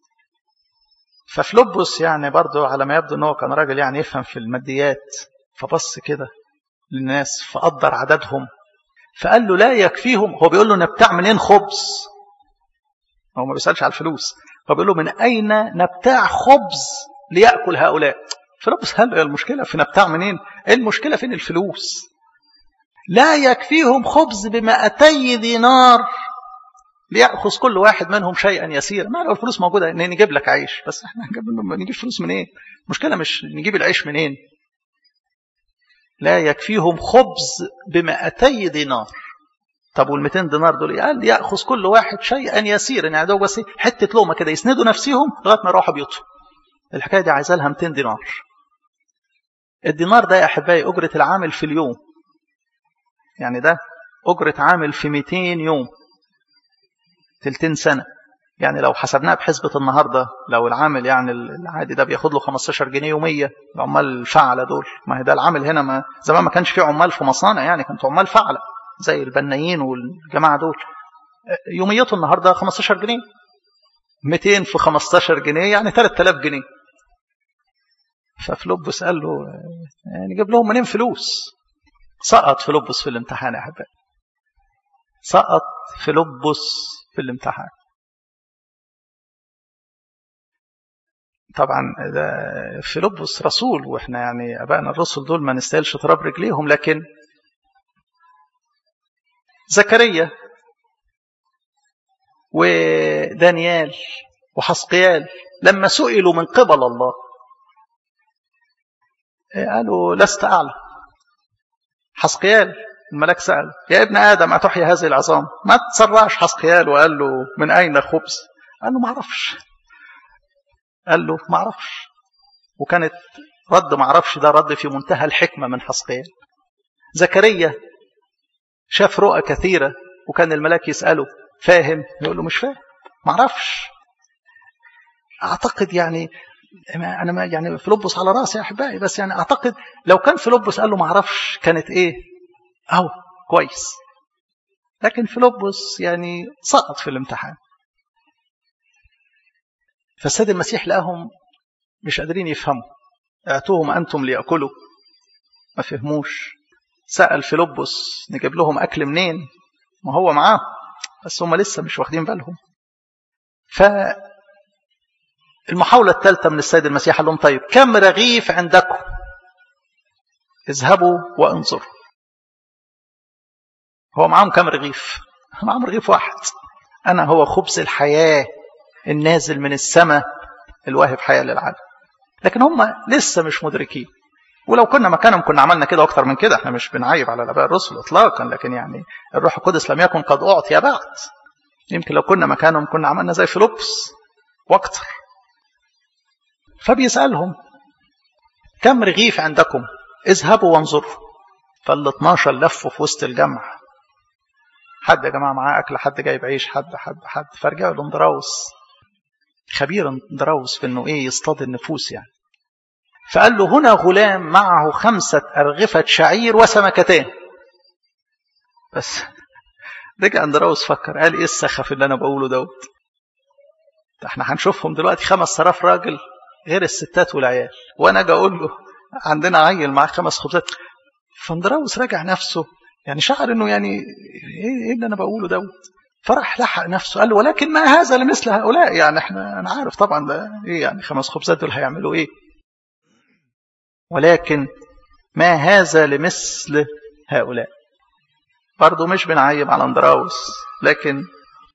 ففلوبوس يعني برضه على ما يبدو ان هو كان راجل يعني يفهم في الماديات فبص كده للناس فقدر عددهم فقال له لا يكفيهم هو بيقول له نبتاع منين خبز هو ما بيسالش على الفلوس هو بيقول له من اين نبتاع خبز ليأكل هؤلاء فلوبوس قال له المشكله في نبتاع منين المشكله فين الفلوس لا يكفيهم خبز بمئتي دينار ليأخذ كل واحد منهم شيئا يسيرا ما لو الفلوس موجودة نجيب لك عيش بس احنا نجيب فلوس منين إيه؟ المشكلة مش نجيب العيش منين إيه؟ لا يكفيهم خبز بمئتي دينار طب وال 200 دينار دول قال ياخذ كل واحد شيئا يسيرا يعني ده بس حته لقمه كده يسندوا نفسهم لغايه ما يروحوا بيوتهم الحكايه دي عايزه لها 200 دينار الدينار ده يا احبائي اجره العامل في اليوم يعني ده اجره عامل في 200 يوم تلتين سنة يعني لو حسبناها بحسبة النهاردة لو العامل يعني العادي ده بياخد له 15 جنيه يومية العمال الفعلة دول ما هي ده العامل هنا ما زمان ما كانش في عمال في مصانع يعني كانت عمال فعلة زي البنايين والجماعة دول يوميته النهاردة 15 جنيه 200 في 15 جنيه يعني 3000 جنيه ففلوبس قال له يعني نجيب لهم منين فلوس سقط فلوبس في الامتحان يا حبايبي سقط فلوبس في الامتحان طبعا ده فيلبس رسول واحنا يعني ابائنا الرسل دول ما نستاهلش تراب رجليهم لكن زكريا ودانيال وحسقيال لما سئلوا من قبل الله قالوا لست اعلم حسقيال الملاك سأل يا ابن آدم أتحيا هذه العظام ما تسرعش حسقيال وقال له من أين خبز قال له ما اعرفش قال له ما اعرفش وكانت رد ما اعرفش ده رد في منتهى الحكمة من حسقيال زكريا شاف رؤى كثيرة وكان الملاك يسأله فاهم يقول له مش فاهم ما اعرفش اعتقد يعني انا ما يعني فيلبس على راسي يا احبائي بس يعني اعتقد لو كان فيلبس قال له ما اعرفش كانت ايه اهو كويس لكن فيلبس يعني سقط في الامتحان فالسيد المسيح لقاهم مش قادرين يفهموا اعطوهم انتم ليأكلوا ما فهموش سأل فيلبس نجيب لهم أكل منين ما هو معاه بس هم لسه مش واخدين بالهم فالمحاولة الثالثة من السيد المسيح قال لهم طيب كم رغيف عندكم اذهبوا وانظروا هو معاهم كم رغيف معاهم رغيف واحد أنا هو خبز الحياة النازل من السماء الواهب حياة للعالم لكن هم لسه مش مدركين ولو كنا مكانهم كنا عملنا كده اكتر من كده احنا مش بنعيب على الاباء الرسل اطلاقا لكن يعني الروح القدس لم يكن قد اعطي بعد يمكن لو كنا مكانهم كنا عملنا زي فيلبس واكتر فبيسالهم كم رغيف عندكم اذهبوا وانظروا فال 12 لفوا في وسط الجمع حد يا جماعه معاه اكل حد جايب عيش حد حد حد فرجعوا لاندراوس خبير اندراوس في انه ايه يصطاد النفوس يعني فقال له هنا غلام معه خمسة أرغفة شعير وسمكتين بس رجع اندراوس فكر قال ايه السخف اللي انا بقوله دوت احنا هنشوفهم دلوقتي خمس آلاف راجل غير الستات والعيال وانا اجي اقول له عندنا عيل معاه خمس خبزات فاندراوس رجع نفسه يعني شعر انه يعني ايه اللي انا بقوله دوت فراح لحق نفسه قال له ولكن ما هذا لمثل هؤلاء يعني احنا انا عارف طبعا ده ايه يعني خمس خبزات دول هيعملوا ايه ولكن ما هذا لمثل هؤلاء برضه مش بنعيب على اندراوس لكن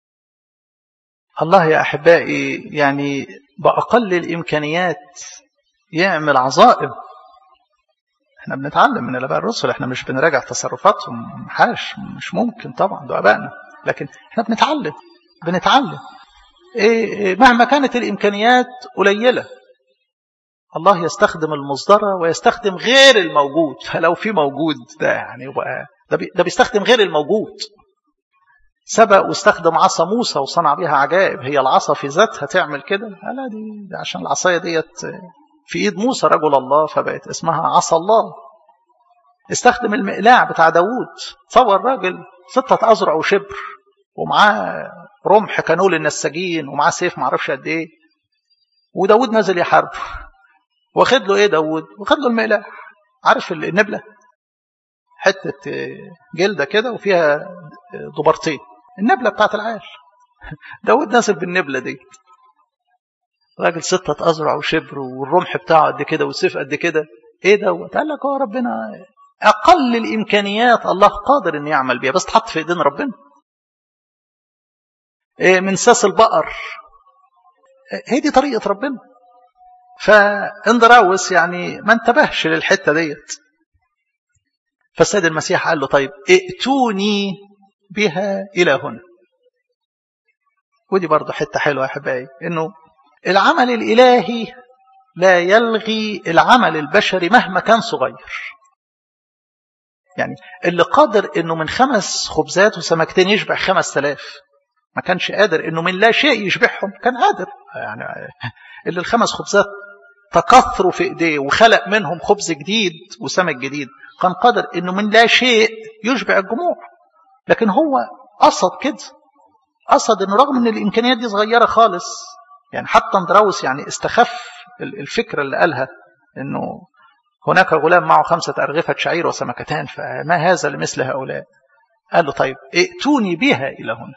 الله يا احبائي يعني باقل الامكانيات يعمل عظائم احنا بنتعلم من الاباء الرسل احنا مش بنراجع تصرفاتهم حاش مش ممكن طبعا ده ابائنا لكن احنا بنتعلم بنتعلم إيه مهما كانت الامكانيات قليله الله يستخدم المصدرة ويستخدم غير الموجود فلو في موجود ده يعني يبقى ده, بي ده بيستخدم غير الموجود سبق واستخدم عصا موسى وصنع بها عجائب هي العصا في ذاتها تعمل كده لا دي, دي عشان العصاية ديت في ايد موسى رجل الله فبقت اسمها عصا الله استخدم المقلاع بتاع داوود تصور راجل ستة أزرع وشبر ومعاه رمح كانول النساجين ومعاه سيف معرفش قد ايه وداود نزل يحارب واخد له ايه داود واخد له المقلاع عارف النبلة حتة جلدة كده وفيها ضبرتين النبلة بتاعت العيال داود نازل بالنبلة دي راجل ستة أزرع وشبر والرمح بتاعه قد كده والسيف قد كده ايه دوت قال لك هو ربنا أقل الإمكانيات الله قادر إن يعمل بيها بس تحط في إيدين ربنا إيه من ساس البقر هي دي طريقة ربنا فاندراوس يعني ما انتبهش للحتة ديت فالسيد المسيح قال له طيب ائتوني بها إلى هنا ودي برضه حتة حلوة يا أحبائي إنه العمل الإلهي لا يلغي العمل البشري مهما كان صغير يعني اللي قادر انه من خمس خبزات وسمكتين يشبع خمس تلاف ما كانش قادر انه من لا شيء يشبعهم كان قادر يعني اللي الخمس خبزات تكثروا في ايديه وخلق منهم خبز جديد وسمك جديد كان قادر انه من لا شيء يشبع الجموع لكن هو قصد كده قصد انه رغم ان الامكانيات دي صغيره خالص يعني حتى اندراوس يعني استخف الفكره اللي قالها انه هناك غلام معه خمسة أرغفة شعير وسمكتان فما هذا لمثل هؤلاء قال له طيب ائتوني بها إلى هنا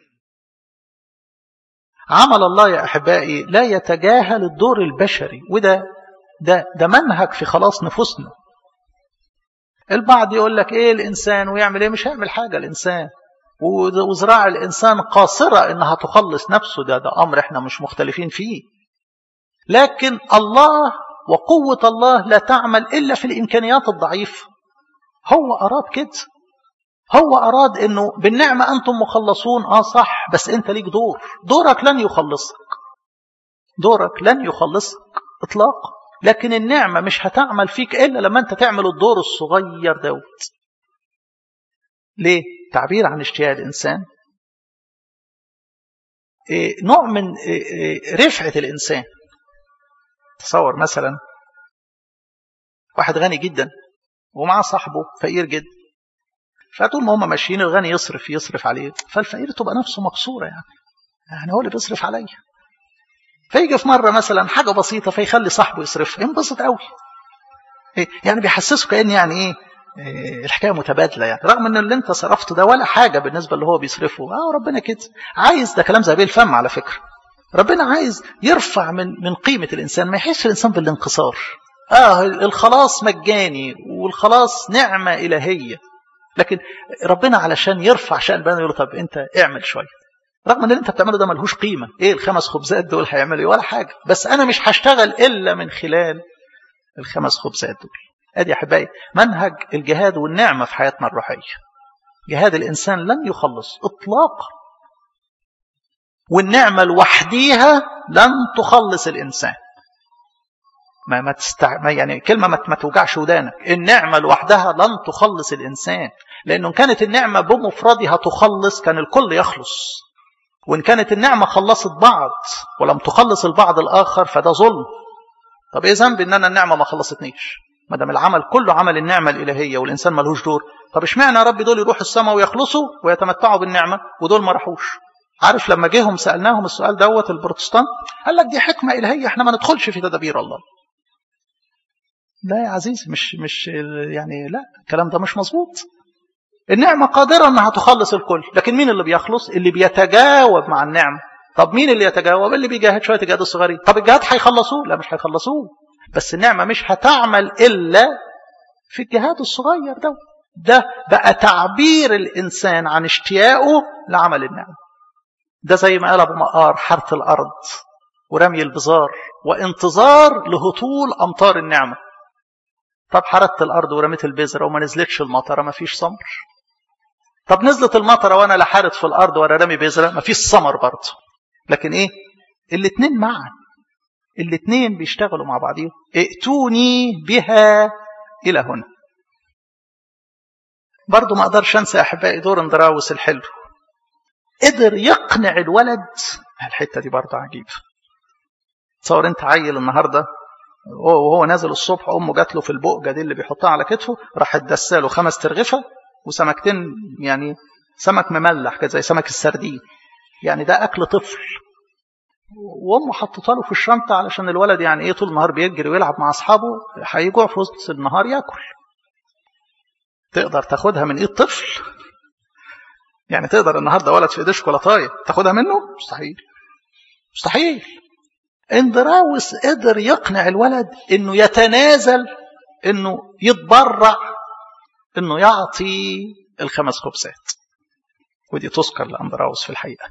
عمل الله يا أحبائي لا يتجاهل الدور البشري وده ده, ده منهج في خلاص نفوسنا البعض يقول لك ايه الانسان ويعمل ايه مش هيعمل حاجة الانسان وزراع الانسان قاصرة انها تخلص نفسه ده ده امر احنا مش مختلفين فيه لكن الله وقوة الله لا تعمل إلا في الإمكانيات الضعيفة هو أراد كده هو أراد أنه بالنعمة أنتم مخلصون آه صح بس أنت ليك دور دورك لن يخلصك دورك لن يخلصك إطلاقا لكن النعمة مش هتعمل فيك إلا لما أنت تعمل الدور الصغير دوت ليه؟ تعبير عن اشتياق الإنسان إيه نوع من إيه رفعة الإنسان تصور مثلا واحد غني جدا ومعاه صاحبه فقير جدا فطول ما هم ماشيين الغني يصرف يصرف عليه فالفقير تبقى نفسه مكسوره يعني يعني هو اللي بيصرف عليا فيجي في مره مثلا حاجه بسيطه فيخلي صاحبه يصرف ينبسط قوي إيه يعني بيحسسه كان يعني ايه إيه الحكايه متبادله يعني رغم ان اللي انت صرفته ده ولا حاجه بالنسبه اللي هو بيصرفه اه ربنا كده عايز ده كلام زي الفم على فكره ربنا عايز يرفع من من قيمه الانسان ما يحسش الانسان بالانكسار اه الخلاص مجاني والخلاص نعمه الهيه لكن ربنا علشان يرفع شأن بنا يقول طب انت اعمل شويه رغم ان اللي انت بتعمله ده ملهوش قيمه ايه الخمس خبزات دول هيعملوا ايه ولا حاجه بس انا مش هشتغل الا من خلال الخمس خبزات دول ادي يا احبائي منهج الجهاد والنعمه في حياتنا الروحيه جهاد الانسان لن يخلص اطلاقا والنعمه لوحديها لن تخلص الانسان ما ما تستع... ما يعني كلمه ما, ما توجعش ودانك النعمه لوحدها لن تخلص الانسان لانه كانت النعمه بمفردها تخلص كان الكل يخلص وان كانت النعمه خلصت بعض ولم تخلص البعض الاخر فده ظلم طب ايه ذنب ان انا النعمه ما خلصتنيش ما دام العمل كله عمل النعمه الالهيه والانسان ملهوش دور طب اشمعنى يا رب دول يروحوا السماء ويخلصوا ويتمتعوا بالنعمه ودول ما راحوش عارف لما جيهم سالناهم السؤال دوت البروتستانت قال لك دي حكمه الهيه احنا ما ندخلش في تدابير الله لا يا عزيزي مش مش يعني لا الكلام ده مش مظبوط النعمة قادرة انها تخلص الكل لكن مين اللي بيخلص اللي بيتجاوب مع النعمة طب مين اللي يتجاوب اللي بيجاهد شوية الجهاد الصغيرين طب الجهاد هيخلصوه لا مش هيخلصوه بس النعمة مش هتعمل إلا في الجهاد الصغير ده ده بقى تعبير الإنسان عن اشتياقه لعمل النعمة ده زي ما قال أبو مقار حرث الأرض ورمي البزار وانتظار لهطول أمطار النعمة طب حرثت الأرض ورميت البذرة وما نزلتش المطرة ما فيش ثمر طب نزلت المطرة وأنا لا حارث في الأرض ولا رامي بذرة ما فيش ثمر برضه لكن إيه الاتنين معا الاتنين بيشتغلوا مع بعضهم ائتوني بها إلى هنا برضه ما أقدرش أنسى أحبائي دور اندراوس الحلو قدر يقنع الولد الحتة دي برضه عجيبة تصور أنت عيل النهارده وهو نازل الصبح امه جات له في البؤجه دي اللي بيحطها على كتفه راحت دساله خمس ترغفه وسمكتين يعني سمك مملح كده زي سمك السردين يعني ده اكل طفل وامه حطتها له في الشنطه علشان الولد يعني ايه طول النهار بيجري ويلعب مع اصحابه هيجوع في وسط النهار ياكل تقدر تاخدها من ايد طفل يعني تقدر النهارده ولد في ايديه شوكولاتايه تاخدها منه مستحيل مستحيل اندراوس قدر يقنع الولد انه يتنازل انه يتبرع انه يعطي الخمس خبزات ودي تذكر لاندراوس في الحقيقه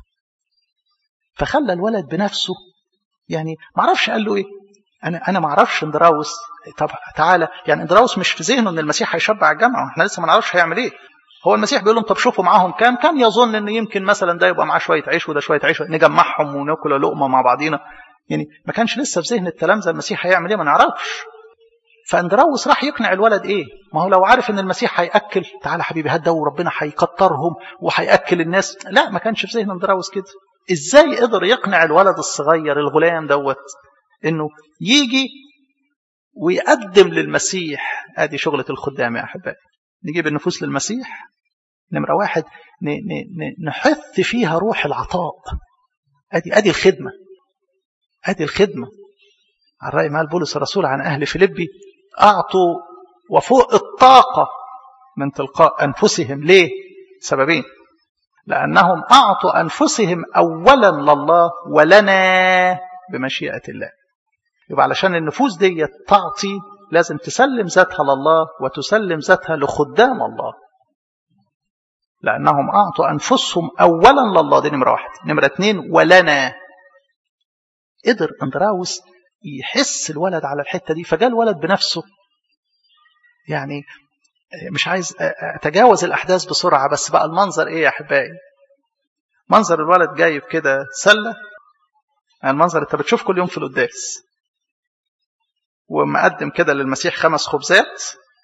فخلى الولد بنفسه يعني ما اعرفش قال له ايه انا انا ما اعرفش اندراوس طب تعالى يعني اندراوس مش في ذهنه ان المسيح هيشبع الجامعه احنا لسه ما نعرفش هيعمل ايه هو المسيح بيقول لهم طب شوفوا معاهم كام كان يظن ان يمكن مثلا ده يبقى معاه شويه عيش وده شويه عيش نجمعهم وناكل لقمه مع بعضينا يعني ما كانش لسه في ذهن التلامذه المسيح هيعمل ايه ما نعرفش فاندراوس راح يقنع الولد ايه ما هو لو عارف ان المسيح هياكل تعالى حبيبي هات وربنا هيكترهم وهياكل الناس لا ما كانش في ذهن اندراوس كده ازاي قدر يقنع الولد الصغير الغلام دوت انه يجي ويقدم للمسيح ادي شغله الخدام يا احبائي نجيب النفوس للمسيح نمره واحد نحث فيها روح العطاء ادي ادي الخدمه ادي الخدمه على راي ما قال بولس الرسول عن اهل فيليبي اعطوا وفوق الطاقه من تلقاء انفسهم ليه سببين لانهم اعطوا انفسهم اولا لله ولنا بمشيئه الله يبقى علشان النفوس دي تعطي لازم تسلم ذاتها لله وتسلم ذاتها لخدام الله لأنهم أعطوا أنفسهم أولا لله دي نمرة واحد نمرة اتنين ولنا قدر اندراوس يحس الولد على الحتة دي فجاء الولد بنفسه يعني مش عايز اتجاوز الاحداث بسرعه بس بقى المنظر ايه يا احبائي منظر الولد جايب كده سله يعني المنظر انت بتشوف كل يوم في القداس ومقدم كده للمسيح خمس خبزات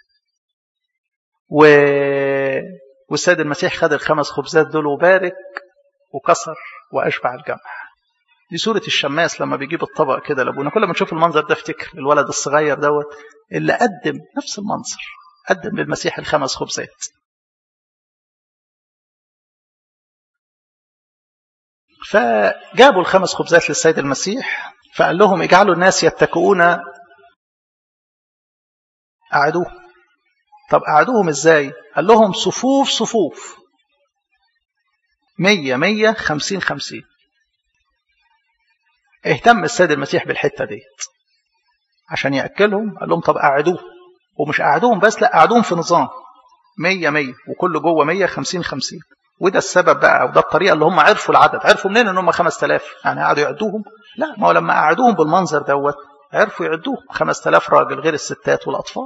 و... والسيد المسيح خد الخمس خبزات دول وبارك وكسر واشبع الجمع دي صورة الشماس لما بيجيب الطبق كده لابونا كل ما نشوف المنظر ده افتكر الولد الصغير دوت اللي قدم نفس المنظر قدم للمسيح الخمس خبزات فجابوا الخمس خبزات للسيد المسيح فقال لهم اجعلوا الناس يتكئون قعدوه طب قعدوهم ازاي قال لهم صفوف صفوف مية مية خمسين خمسين اهتم السيد المسيح بالحتة ديت عشان يأكلهم قال لهم طب قعدوه ومش قعدوهم بس لا قعدوهم في نظام مية مية وكل جوه مية خمسين خمسين وده السبب بقى وده الطريقة اللي هم عرفوا العدد عرفوا منين ان هم خمس تلاف يعني قعدوا يعدوهم لا ما هو لما قعدوهم بالمنظر دوت عرفوا يعدوهم خمس تلاف راجل غير الستات والأطفال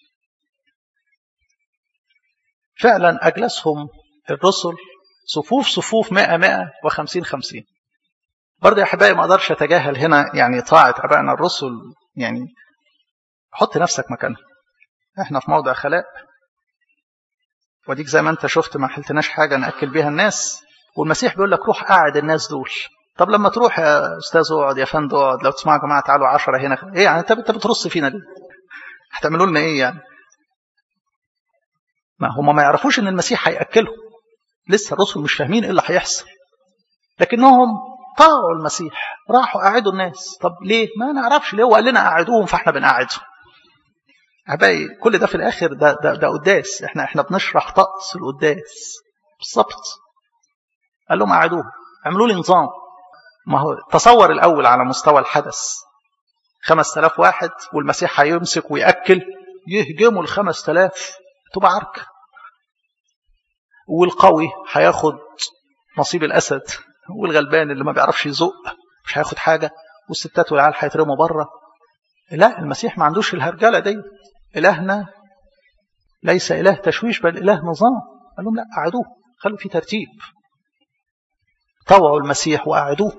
فعلا أجلسهم الرسل صفوف صفوف مئة مئة وخمسين خمسين برضه يا أحبائي ما أقدرش أتجاهل هنا يعني طاعة أبائنا الرسل يعني حط نفسك مكانهم احنا في موضع خلاء وديك زي ما انت شفت ما حلتناش حاجة نأكل بيها الناس والمسيح بيقول لك روح قاعد الناس دول طب لما تروح يا استاذ اقعد يا فندم اقعد لو تسمعوا يا جماعه تعالوا 10 هنا ايه يعني انت انت بترص فينا ليه؟ هتعملوا لنا ايه يعني؟ ما هم ما يعرفوش ان المسيح هياكلهم لسه الرسل مش فاهمين ايه اللي هيحصل لكنهم طاعوا المسيح راحوا قعدوا الناس طب ليه؟ ما نعرفش ليه هو قال لنا قعدوهم فاحنا بنقعدهم احبائي كل ده في الاخر ده ده ده قداس احنا احنا بنشرح طقس القداس بالظبط قال لهم قعدوه اعملوا لي نظام ما هو تصور الاول على مستوى الحدث خمس تلاف واحد والمسيح هيمسك ويأكل يهجموا الخمس تلاف تبقى عركة والقوي هياخد نصيب الأسد والغلبان اللي ما بيعرفش يزق مش هياخد حاجة والستات والعيال هيترموا بره لا المسيح ما عندوش الهرجلة دي إلهنا ليس إله تشويش بل إله نظام قال لهم لا قعدوه خلوا في ترتيب طوعوا المسيح وقعدوه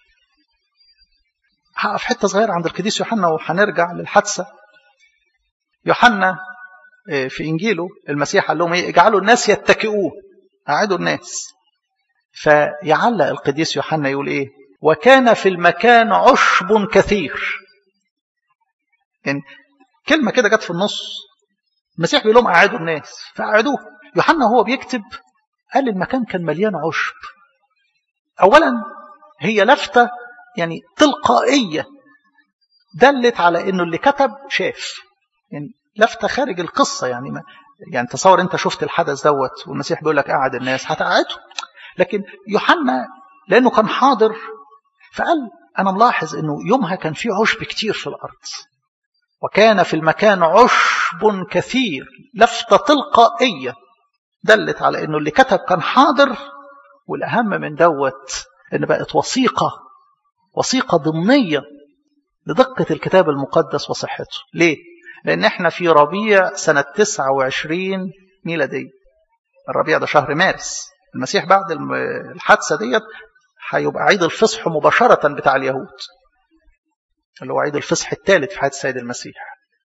هقف حتة صغيرة عند القديس يوحنا وهنرجع للحادثة يوحنا في إنجيله المسيح قال لهم إيه اجعلوا الناس يتكئون قعدوا الناس فيعلق القديس يوحنا يقول إيه وكان في المكان عشب كثير يعني كلمة كده جت في النص المسيح بيقول لهم قعدوا الناس فقعدوه يوحنا هو بيكتب قال المكان كان مليان عشب أولا هي لفتة يعني تلقائية دلت على انه اللي كتب شاف يعني لفتة خارج القصة يعني ما يعني تصور انت شفت الحدث دوت والمسيح بيقول لك قعد الناس هتقعدهم لكن يوحنا لانه كان حاضر فقال انا ملاحظ انه يومها كان في عشب كتير في الارض وكان في المكان عشب كثير لفتة تلقائية دلت على انه اللي كتب كان حاضر والاهم من دوت ان بقت وثيقة وثيقة ضمنية لدقة الكتاب المقدس وصحته ليه؟ لأن احنا في ربيع سنة 29 ميلادية الربيع ده شهر مارس المسيح بعد الحادثة ديت هيبقى عيد الفصح مباشرة بتاع اليهود اللي هو عيد الفصح الثالث في حياة السيد المسيح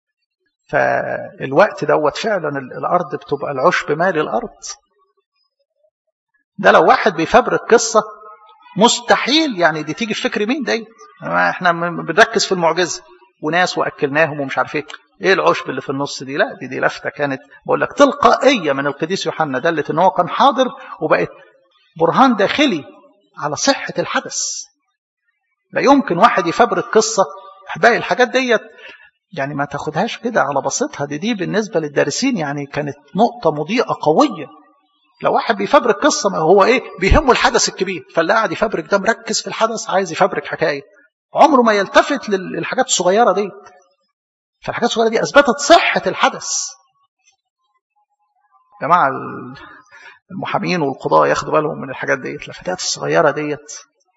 فالوقت دوت فعلا الأرض بتبقى العشب مالي الأرض ده لو واحد بيفبرك قصة مستحيل يعني دي تيجي في فكر مين دي احنا بنركز في المعجزة وناس واكلناهم ومش عارف ايه ايه العشب اللي في النص دي لا دي دي لفته كانت بقول لك تلقائيه من القديس يوحنا دلت ان هو كان حاضر وبقت برهان داخلي على صحه الحدث لا يمكن واحد يفبرك قصه باقي الحاجات ديت يعني ما تاخدهاش كده على بسيطها دي دي بالنسبه للدارسين يعني كانت نقطه مضيئه قويه لو واحد بيفبرك قصه ما هو ايه بيهمه الحدث الكبير فاللي قاعد يفبرك ده مركز في الحدث عايز يفبرك حكايه عمره ما يلتفت للحاجات الصغيره دي فالحاجات الصغيره دي اثبتت صحه الحدث يا جماعه المحامين والقضاة ياخدوا بالهم من الحاجات ديت الفتات الصغيره ديت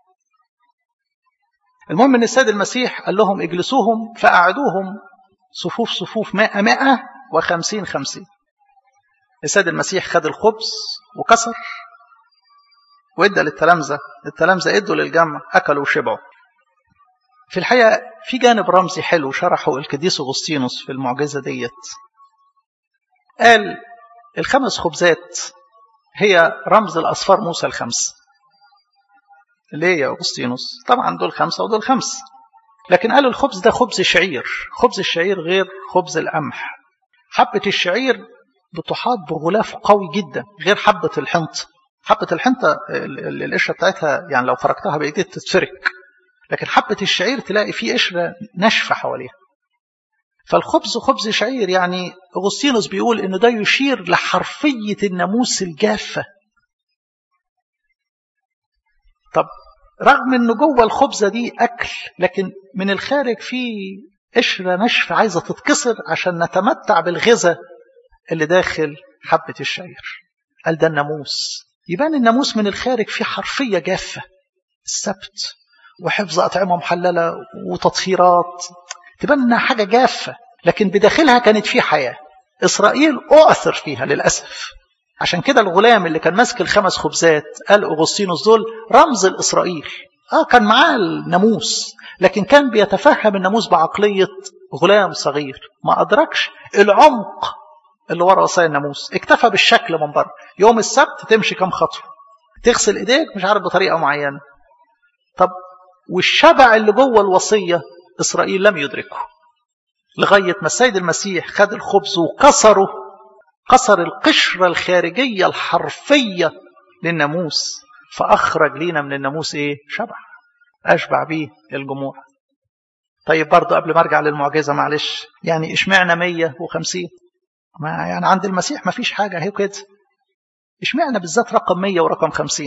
المهم ان السيد المسيح قال لهم اجلسوهم فقعدوهم صفوف صفوف مائة مائة وخمسين خمسين السيد المسيح خد الخبز وكسر وادى للتلامذة التلامذة ادوا للجمع أكلوا وشبعوا في الحقيقة في جانب رمزي حلو شرحه القديس أغسطينوس في المعجزة ديت قال الخمس خبزات هي رمز الأصفار موسى الخمس ليه يا أغسطينوس طبعا دول خمسة ودول خمسة لكن قال الخبز ده خبز شعير خبز الشعير غير خبز القمح حبة الشعير بتحاط بغلاف قوي جدا غير حبة الحنطة حبة الحنطة القشرة بتاعتها يعني لو فركتها بإيديك تتفرك لكن حبة الشعير تلاقي فيه قشرة ناشفة حواليها فالخبز خبز شعير يعني أغسطينوس بيقول إنه ده يشير لحرفية الناموس الجافة طب رغم إنه جوه الخبزة دي أكل لكن من الخارج فيه قشرة ناشفة عايزة تتكسر عشان نتمتع بالغذاء اللي داخل حبة الشعير قال ده الناموس يبان الناموس من الخارج فيه حرفية جافة السبت وحفظ أطعمة محللة وتطهيرات تبان إنها حاجة جافة لكن بداخلها كانت في حياة إسرائيل أؤثر فيها للأسف عشان كده الغلام اللي كان ماسك الخمس خبزات قال أغسطينوس دول رمز الإسرائيل آه كان معاه الناموس لكن كان بيتفهم الناموس بعقلية غلام صغير ما أدركش العمق اللي ورا وصايا الناموس اكتفى بالشكل من بره يوم السبت تمشي كم خطوة تغسل ايديك مش عارف بطريقة معينة طب والشبع اللي جوه الوصية إسرائيل لم يدركه لغاية ما السيد المسيح خد الخبز وكسره كسر القشرة الخارجية الحرفية للناموس فأخرج لينا من الناموس إيه؟ شبع أشبع بيه الجموع طيب برضه قبل ما أرجع للمعجزة معلش يعني إشمعنا 150 ما يعني عند المسيح ما فيش حاجة هي كده إشمعنا بالذات رقم 100 ورقم 50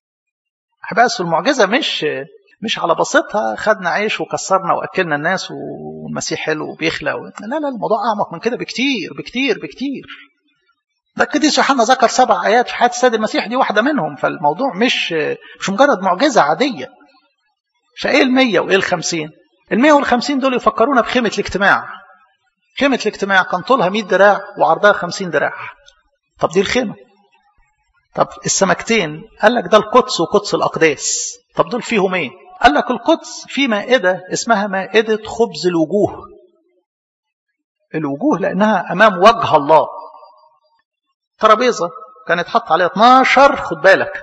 بس المعجزة مش مش على بسيطها خدنا عيش وكسرنا واكلنا الناس والمسيح حلو وبيخلق و... لا لا الموضوع اعمق من كده بكتير بكتير بكتير ده القديس يوحنا ذكر سبع ايات في حياه السيد المسيح دي واحده منهم فالموضوع مش مش مجرد معجزه عاديه فايه ال100 وايه ال50 ال100 وال50 دول يفكرونا بخيمه الاجتماع خيمه الاجتماع كان طولها 100 دراع وعرضها 50 دراع طب دي الخيمه طب السمكتين قال لك ده القدس وقدس الاقداس طب دول فيهم ايه قال لك القدس في مائدة اسمها مائدة خبز الوجوه الوجوه لأنها أمام وجه الله ترابيزة كان يتحط عليها 12 خد بالك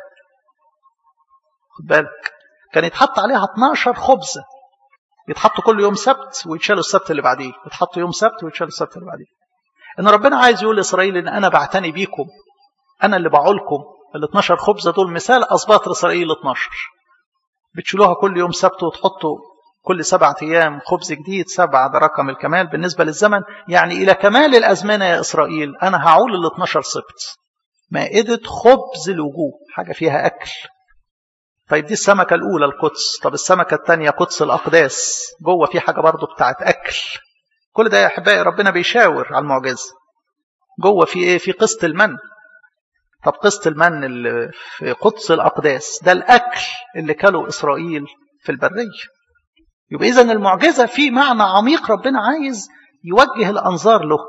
خد بالك كان يتحط عليها 12 خبزة يتحطوا كل يوم سبت ويتشالوا السبت اللي بعديه يتحطوا يوم سبت ويتشالوا السبت اللي بعديه ان ربنا عايز يقول لاسرائيل ان انا بعتني بيكم انا اللي بعولكم ال 12 خبزه دول مثال اسباط اسرائيل 12 بتشيلوها كل يوم سبت وتحطوا كل سبعة أيام خبز جديد سبعة ده رقم الكمال بالنسبة للزمن يعني إلى كمال الأزمنة يا إسرائيل أنا هعول ال 12 سبت مائدة خبز الوجوه حاجة فيها أكل طيب دي السمكة الأولى القدس طب السمكة الثانية قدس الأقداس جوه في حاجة برضو بتاعت أكل كل ده يا أحبائي ربنا بيشاور على المعجزة جوه في إيه في قسط المن طب قسط المن اللي في قدس الأقداس ده الأكل اللي كله إسرائيل في البرية يبقى إذا المعجزة في معنى عميق ربنا عايز يوجه الأنظار له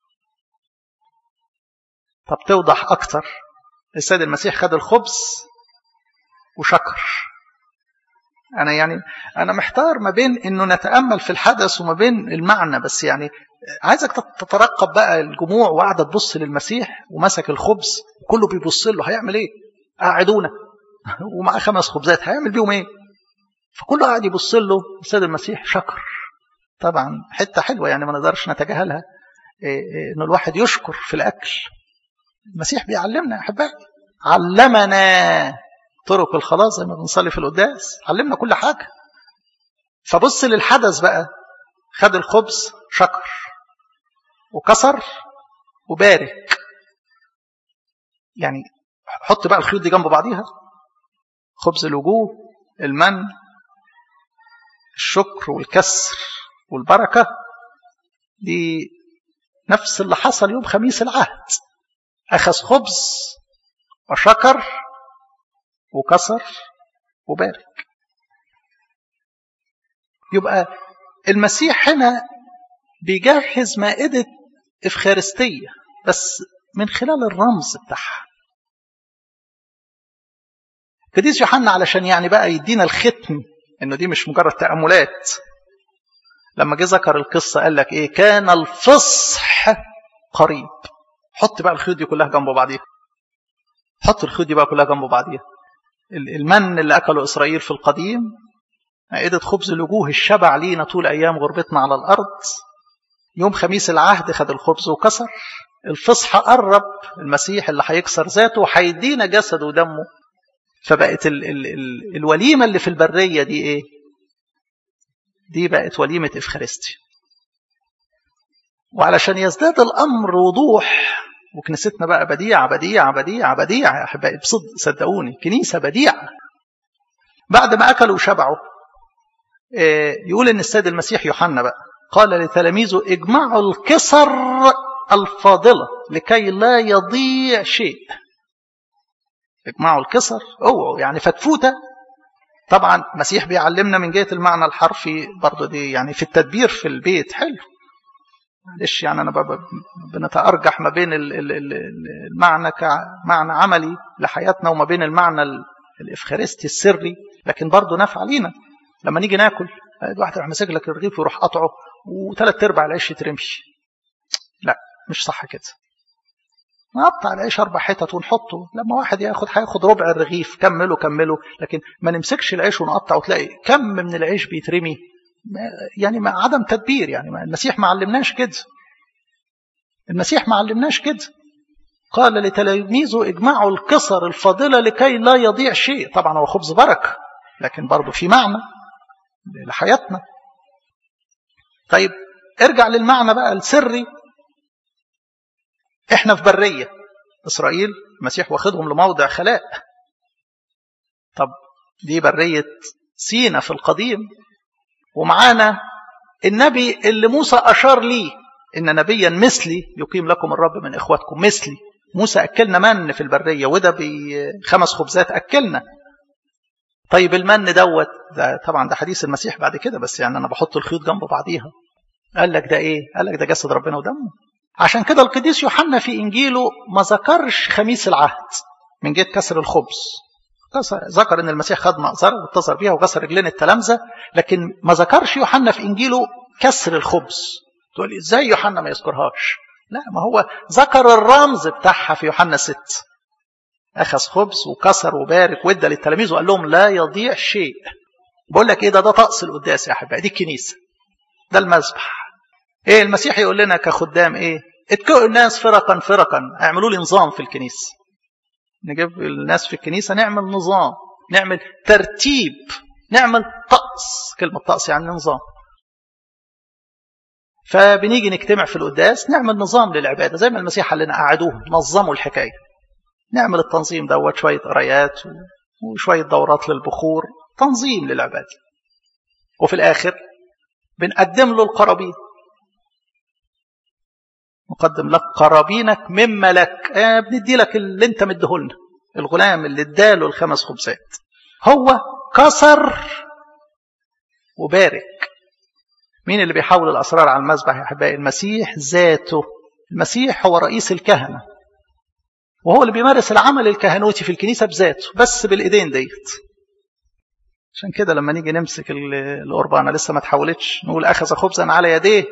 طب توضح أكتر السيد المسيح خد الخبز وشكر أنا يعني أنا محتار ما بين إنه نتأمل في الحدث وما بين المعنى بس يعني عايزك تترقب بقى الجموع وقاعدة تبص للمسيح ومسك الخبز كله بيبص له هيعمل ايه قاعدونا ومعاه خمس خبزات هيعمل بيهم ايه فكله قاعد يبص له السيد المسيح شكر طبعا حتة حلوة يعني ما نقدرش نتجاهلها انه الواحد يشكر في الاكل المسيح بيعلمنا يا احبائي علمنا طرق الخلاص زي ما بنصلي في القداس علمنا كل حاجة فبص للحدث بقى خد الخبز شكر وكسر وبارك يعني حط بقى الخيوط دي جنب بعضيها خبز الوجوه المن الشكر والكسر والبركة دي نفس اللي حصل يوم خميس العهد أخذ خبز وشكر وكسر وبارك يبقى المسيح هنا بيجهز مائدة إفخارستية بس من خلال الرمز بتاعها قديس يوحنا علشان يعني بقى يدينا الختم انه دي مش مجرد تأملات لما جه ذكر القصة قال لك ايه كان الفصح قريب حط بقى الخيوط دي كلها جنب بعضيها حط الخيوط دي بقى كلها جنب بعضيها المن اللي أكله إسرائيل في القديم مائدة خبز الوجوه الشبع لينا طول أيام غربتنا على الأرض يوم خميس العهد خد الخبز وكسر الفصح قرب المسيح اللي هيكسر ذاته وهيدينا جسده ودمه فبقت ال ال ال الوليمة اللي في البرية دي ايه دي بقت وليمة إفخارستي وعلشان يزداد الأمر وضوح وكنيستنا بقى بديعة بديعة بديعة بديعة يا أحبائي بصدق صدقوني كنيسة بديعة بعد ما أكلوا وشبعوا يقول إن السيد المسيح يوحنا بقى قال لتلاميذه اجمعوا الكسر الفاضلة لكي لا يضيع شيء اجمعوا الكسر اوعوا يعني فتفوتة طبعا المسيح بيعلمنا من جهة المعنى الحرفي برضه دي يعني في التدبير في البيت حلو معلش يعني انا بنتارجح ما بين المعنى كمعنى عملي لحياتنا وما بين المعنى الافخارستي السري لكن برضه نافع لينا لما نيجي ناكل الواحد يروح ماسك لك الرغيف ويروح قطعه وثلاث ارباع العيش يترمش لا مش صح كده نقطع العيش اربع حتت ونحطه لما واحد ياخد هياخد ربع الرغيف كمله كمله لكن ما نمسكش العيش ونقطع وتلاقي كم من العيش بيترمي يعني مع عدم تدبير يعني المسيح ما علمناش كده المسيح ما علمناش كده قال لتلاميذه اجمعوا القصر الفاضله لكي لا يضيع شيء طبعا هو خبز بركه لكن برضه في معنى لحياتنا طيب ارجع للمعنى بقى السري احنا في بريه اسرائيل المسيح واخدهم لموضع خلاء طب دي بريه سينا في القديم ومعانا النبي اللي موسى أشار ليه إن نبيا مثلي يقيم لكم الرب من إخواتكم مثلي موسى أكلنا من في البرية وده بخمس خبزات أكلنا طيب المن دوت ده طبعا ده حديث المسيح بعد كده بس يعني أنا بحط الخيط جنب بعضيها قال لك ده إيه قال لك ده جسد ربنا ودمه عشان كده القديس يوحنا في إنجيله ما ذكرش خميس العهد من جهة كسر الخبز ذكر ان المسيح خد مأزرة واتصل بيها وكسر رجلين التلامذة لكن ما ذكرش يوحنا في انجيله كسر الخبز تقول ازاي يوحنا ما يذكرهاش لا ما هو ذكر الرمز بتاعها في يوحنا 6 اخذ خبز وكسر وبارك وادى للتلاميذ وقال لهم لا يضيع شيء بقول لك ايه ده ده طقس القداس يا احبائي دي الكنيسه ده المذبح ايه المسيح يقول لنا كخدام ايه اتكئوا الناس فرقا فرقا اعملوا لي نظام في الكنيسه نجيب الناس في الكنيسة نعمل نظام نعمل ترتيب نعمل طقس كلمة طقس يعني نظام فبنيجي نجتمع في القداس نعمل نظام للعبادة زي ما المسيح قال لنا قعدوهم نظموا الحكاية نعمل التنظيم دوت شوية قرايات وشوية دورات للبخور تنظيم للعبادة وفي الآخر بنقدم له القرابين نقدم لك قرابينك مما لك آه بندي لك اللي انت مديهولنا الغلام اللي اداله الخمس خبزات هو كسر وبارك مين اللي بيحول الاسرار على المذبح يا احبائي المسيح ذاته المسيح هو رئيس الكهنه وهو اللي بيمارس العمل الكهنوتي في الكنيسه بذاته بس بالايدين ديت عشان كده لما نيجي نمسك القربانه لسه ما تحولتش نقول اخذ خبزا على يديه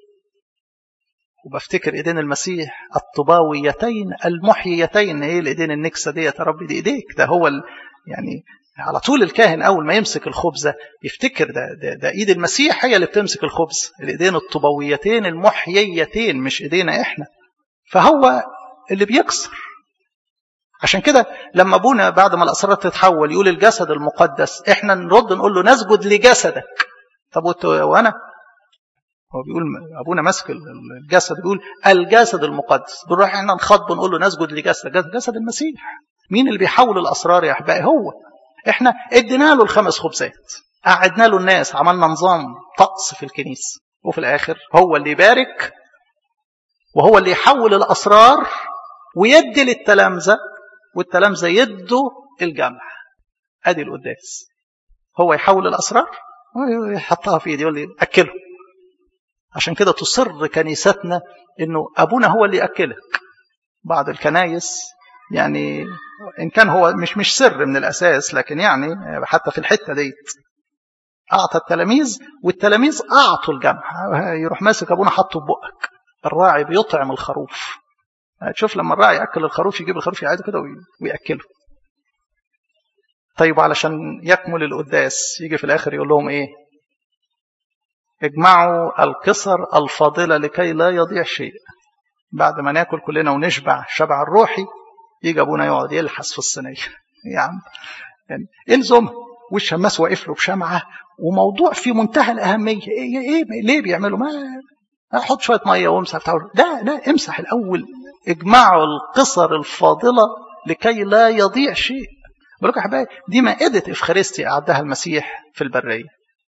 وبفتكر ايدين المسيح الطباويتين المحييتين ايه الايدين النكسه ديت يا رب دي ايديك ده هو ال... يعني على طول الكاهن اول ما يمسك الخبزه يفتكر ده, ده ده ايد المسيح هي اللي بتمسك الخبز الايدين الطباويتين المحييتين مش ايدينا احنا فهو اللي بيكسر عشان كده لما ابونا بعد ما الاسرار تتحول يقول الجسد المقدس احنا نرد نقول له نسجد لجسدك طب وانا هو بيقول ابونا ماسك الجسد بيقول الجسد المقدس بنروح احنا نخاطبه نقول له نسجد لجسد جسد المسيح مين اللي بيحول الاسرار يا احبائي هو احنا ادينا له الخمس خبزات قعدنا له الناس عملنا نظام طقس في الكنيسه وفي الاخر هو اللي يبارك وهو اللي يحول الاسرار ويدي للتلامذه والتلامذه يدوا الجمع ادي القداس هو يحول الاسرار ويحطها في ايدي يقول لي اكله عشان كده تصر كنيستنا انه ابونا هو اللي ياكلك بعض الكنايس يعني إن كان هو مش مش سر من الأساس لكن يعني حتى في الحتة ديت أعطى التلاميذ والتلاميذ أعطوا الجمع يروح ماسك أبونا حطه في بقك الراعي بيطعم الخروف تشوف لما الراعي يأكل الخروف يجيب الخروف يعيده كده ويأكله طيب علشان يكمل القداس يجي في الآخر يقول لهم إيه اجمعوا القصر الفاضلة لكي لا يضيع شيء بعد ما ناكل كلنا ونشبع شبع الروحي يجي ابونا يقعد يلحس في الصينيه يا عم يعني الزم والشماس واقف له بشمعه وموضوع في منتهى الاهميه ايه, إيه ليه بيعملوا ما احط شويه ميه وامسح بتاع لا لا امسح الاول اجمعوا القصر الفاضله لكي لا يضيع شيء بقول لكم يا حبايبي دي مائده افخارستي اعدها المسيح في البريه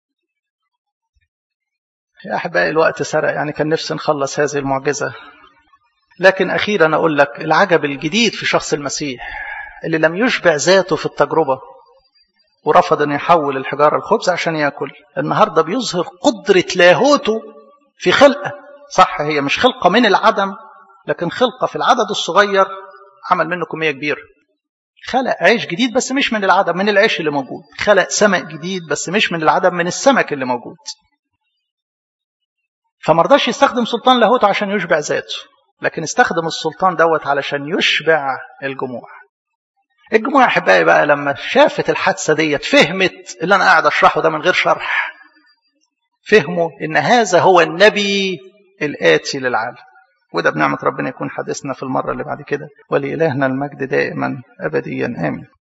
يا احبائي الوقت سرق يعني كان نفسي نخلص هذه المعجزه لكن أخيرا أقول لك العجب الجديد في شخص المسيح اللي لم يشبع ذاته في التجربة ورفض أن يحول الحجارة الخبز عشان يأكل النهاردة بيظهر قدرة لاهوته في خلقة صح هي مش خلقة من العدم لكن خلقة في العدد الصغير عمل منه كمية كبيرة خلق عيش جديد بس مش من العدم من العيش اللي موجود خلق سمك جديد بس مش من العدم من السمك اللي موجود فمرضاش يستخدم سلطان لاهوته عشان يشبع ذاته لكن استخدم السلطان دوت علشان يشبع الجموع الجموع احبائي بقى لما شافت الحادثه ديت فهمت اللي انا قاعد اشرحه ده من غير شرح فهموا ان هذا هو النبي الاتي للعالم وده بنعمه ربنا يكون حديثنا في المره اللي بعد كده ولالهنا المجد دائما ابديا امين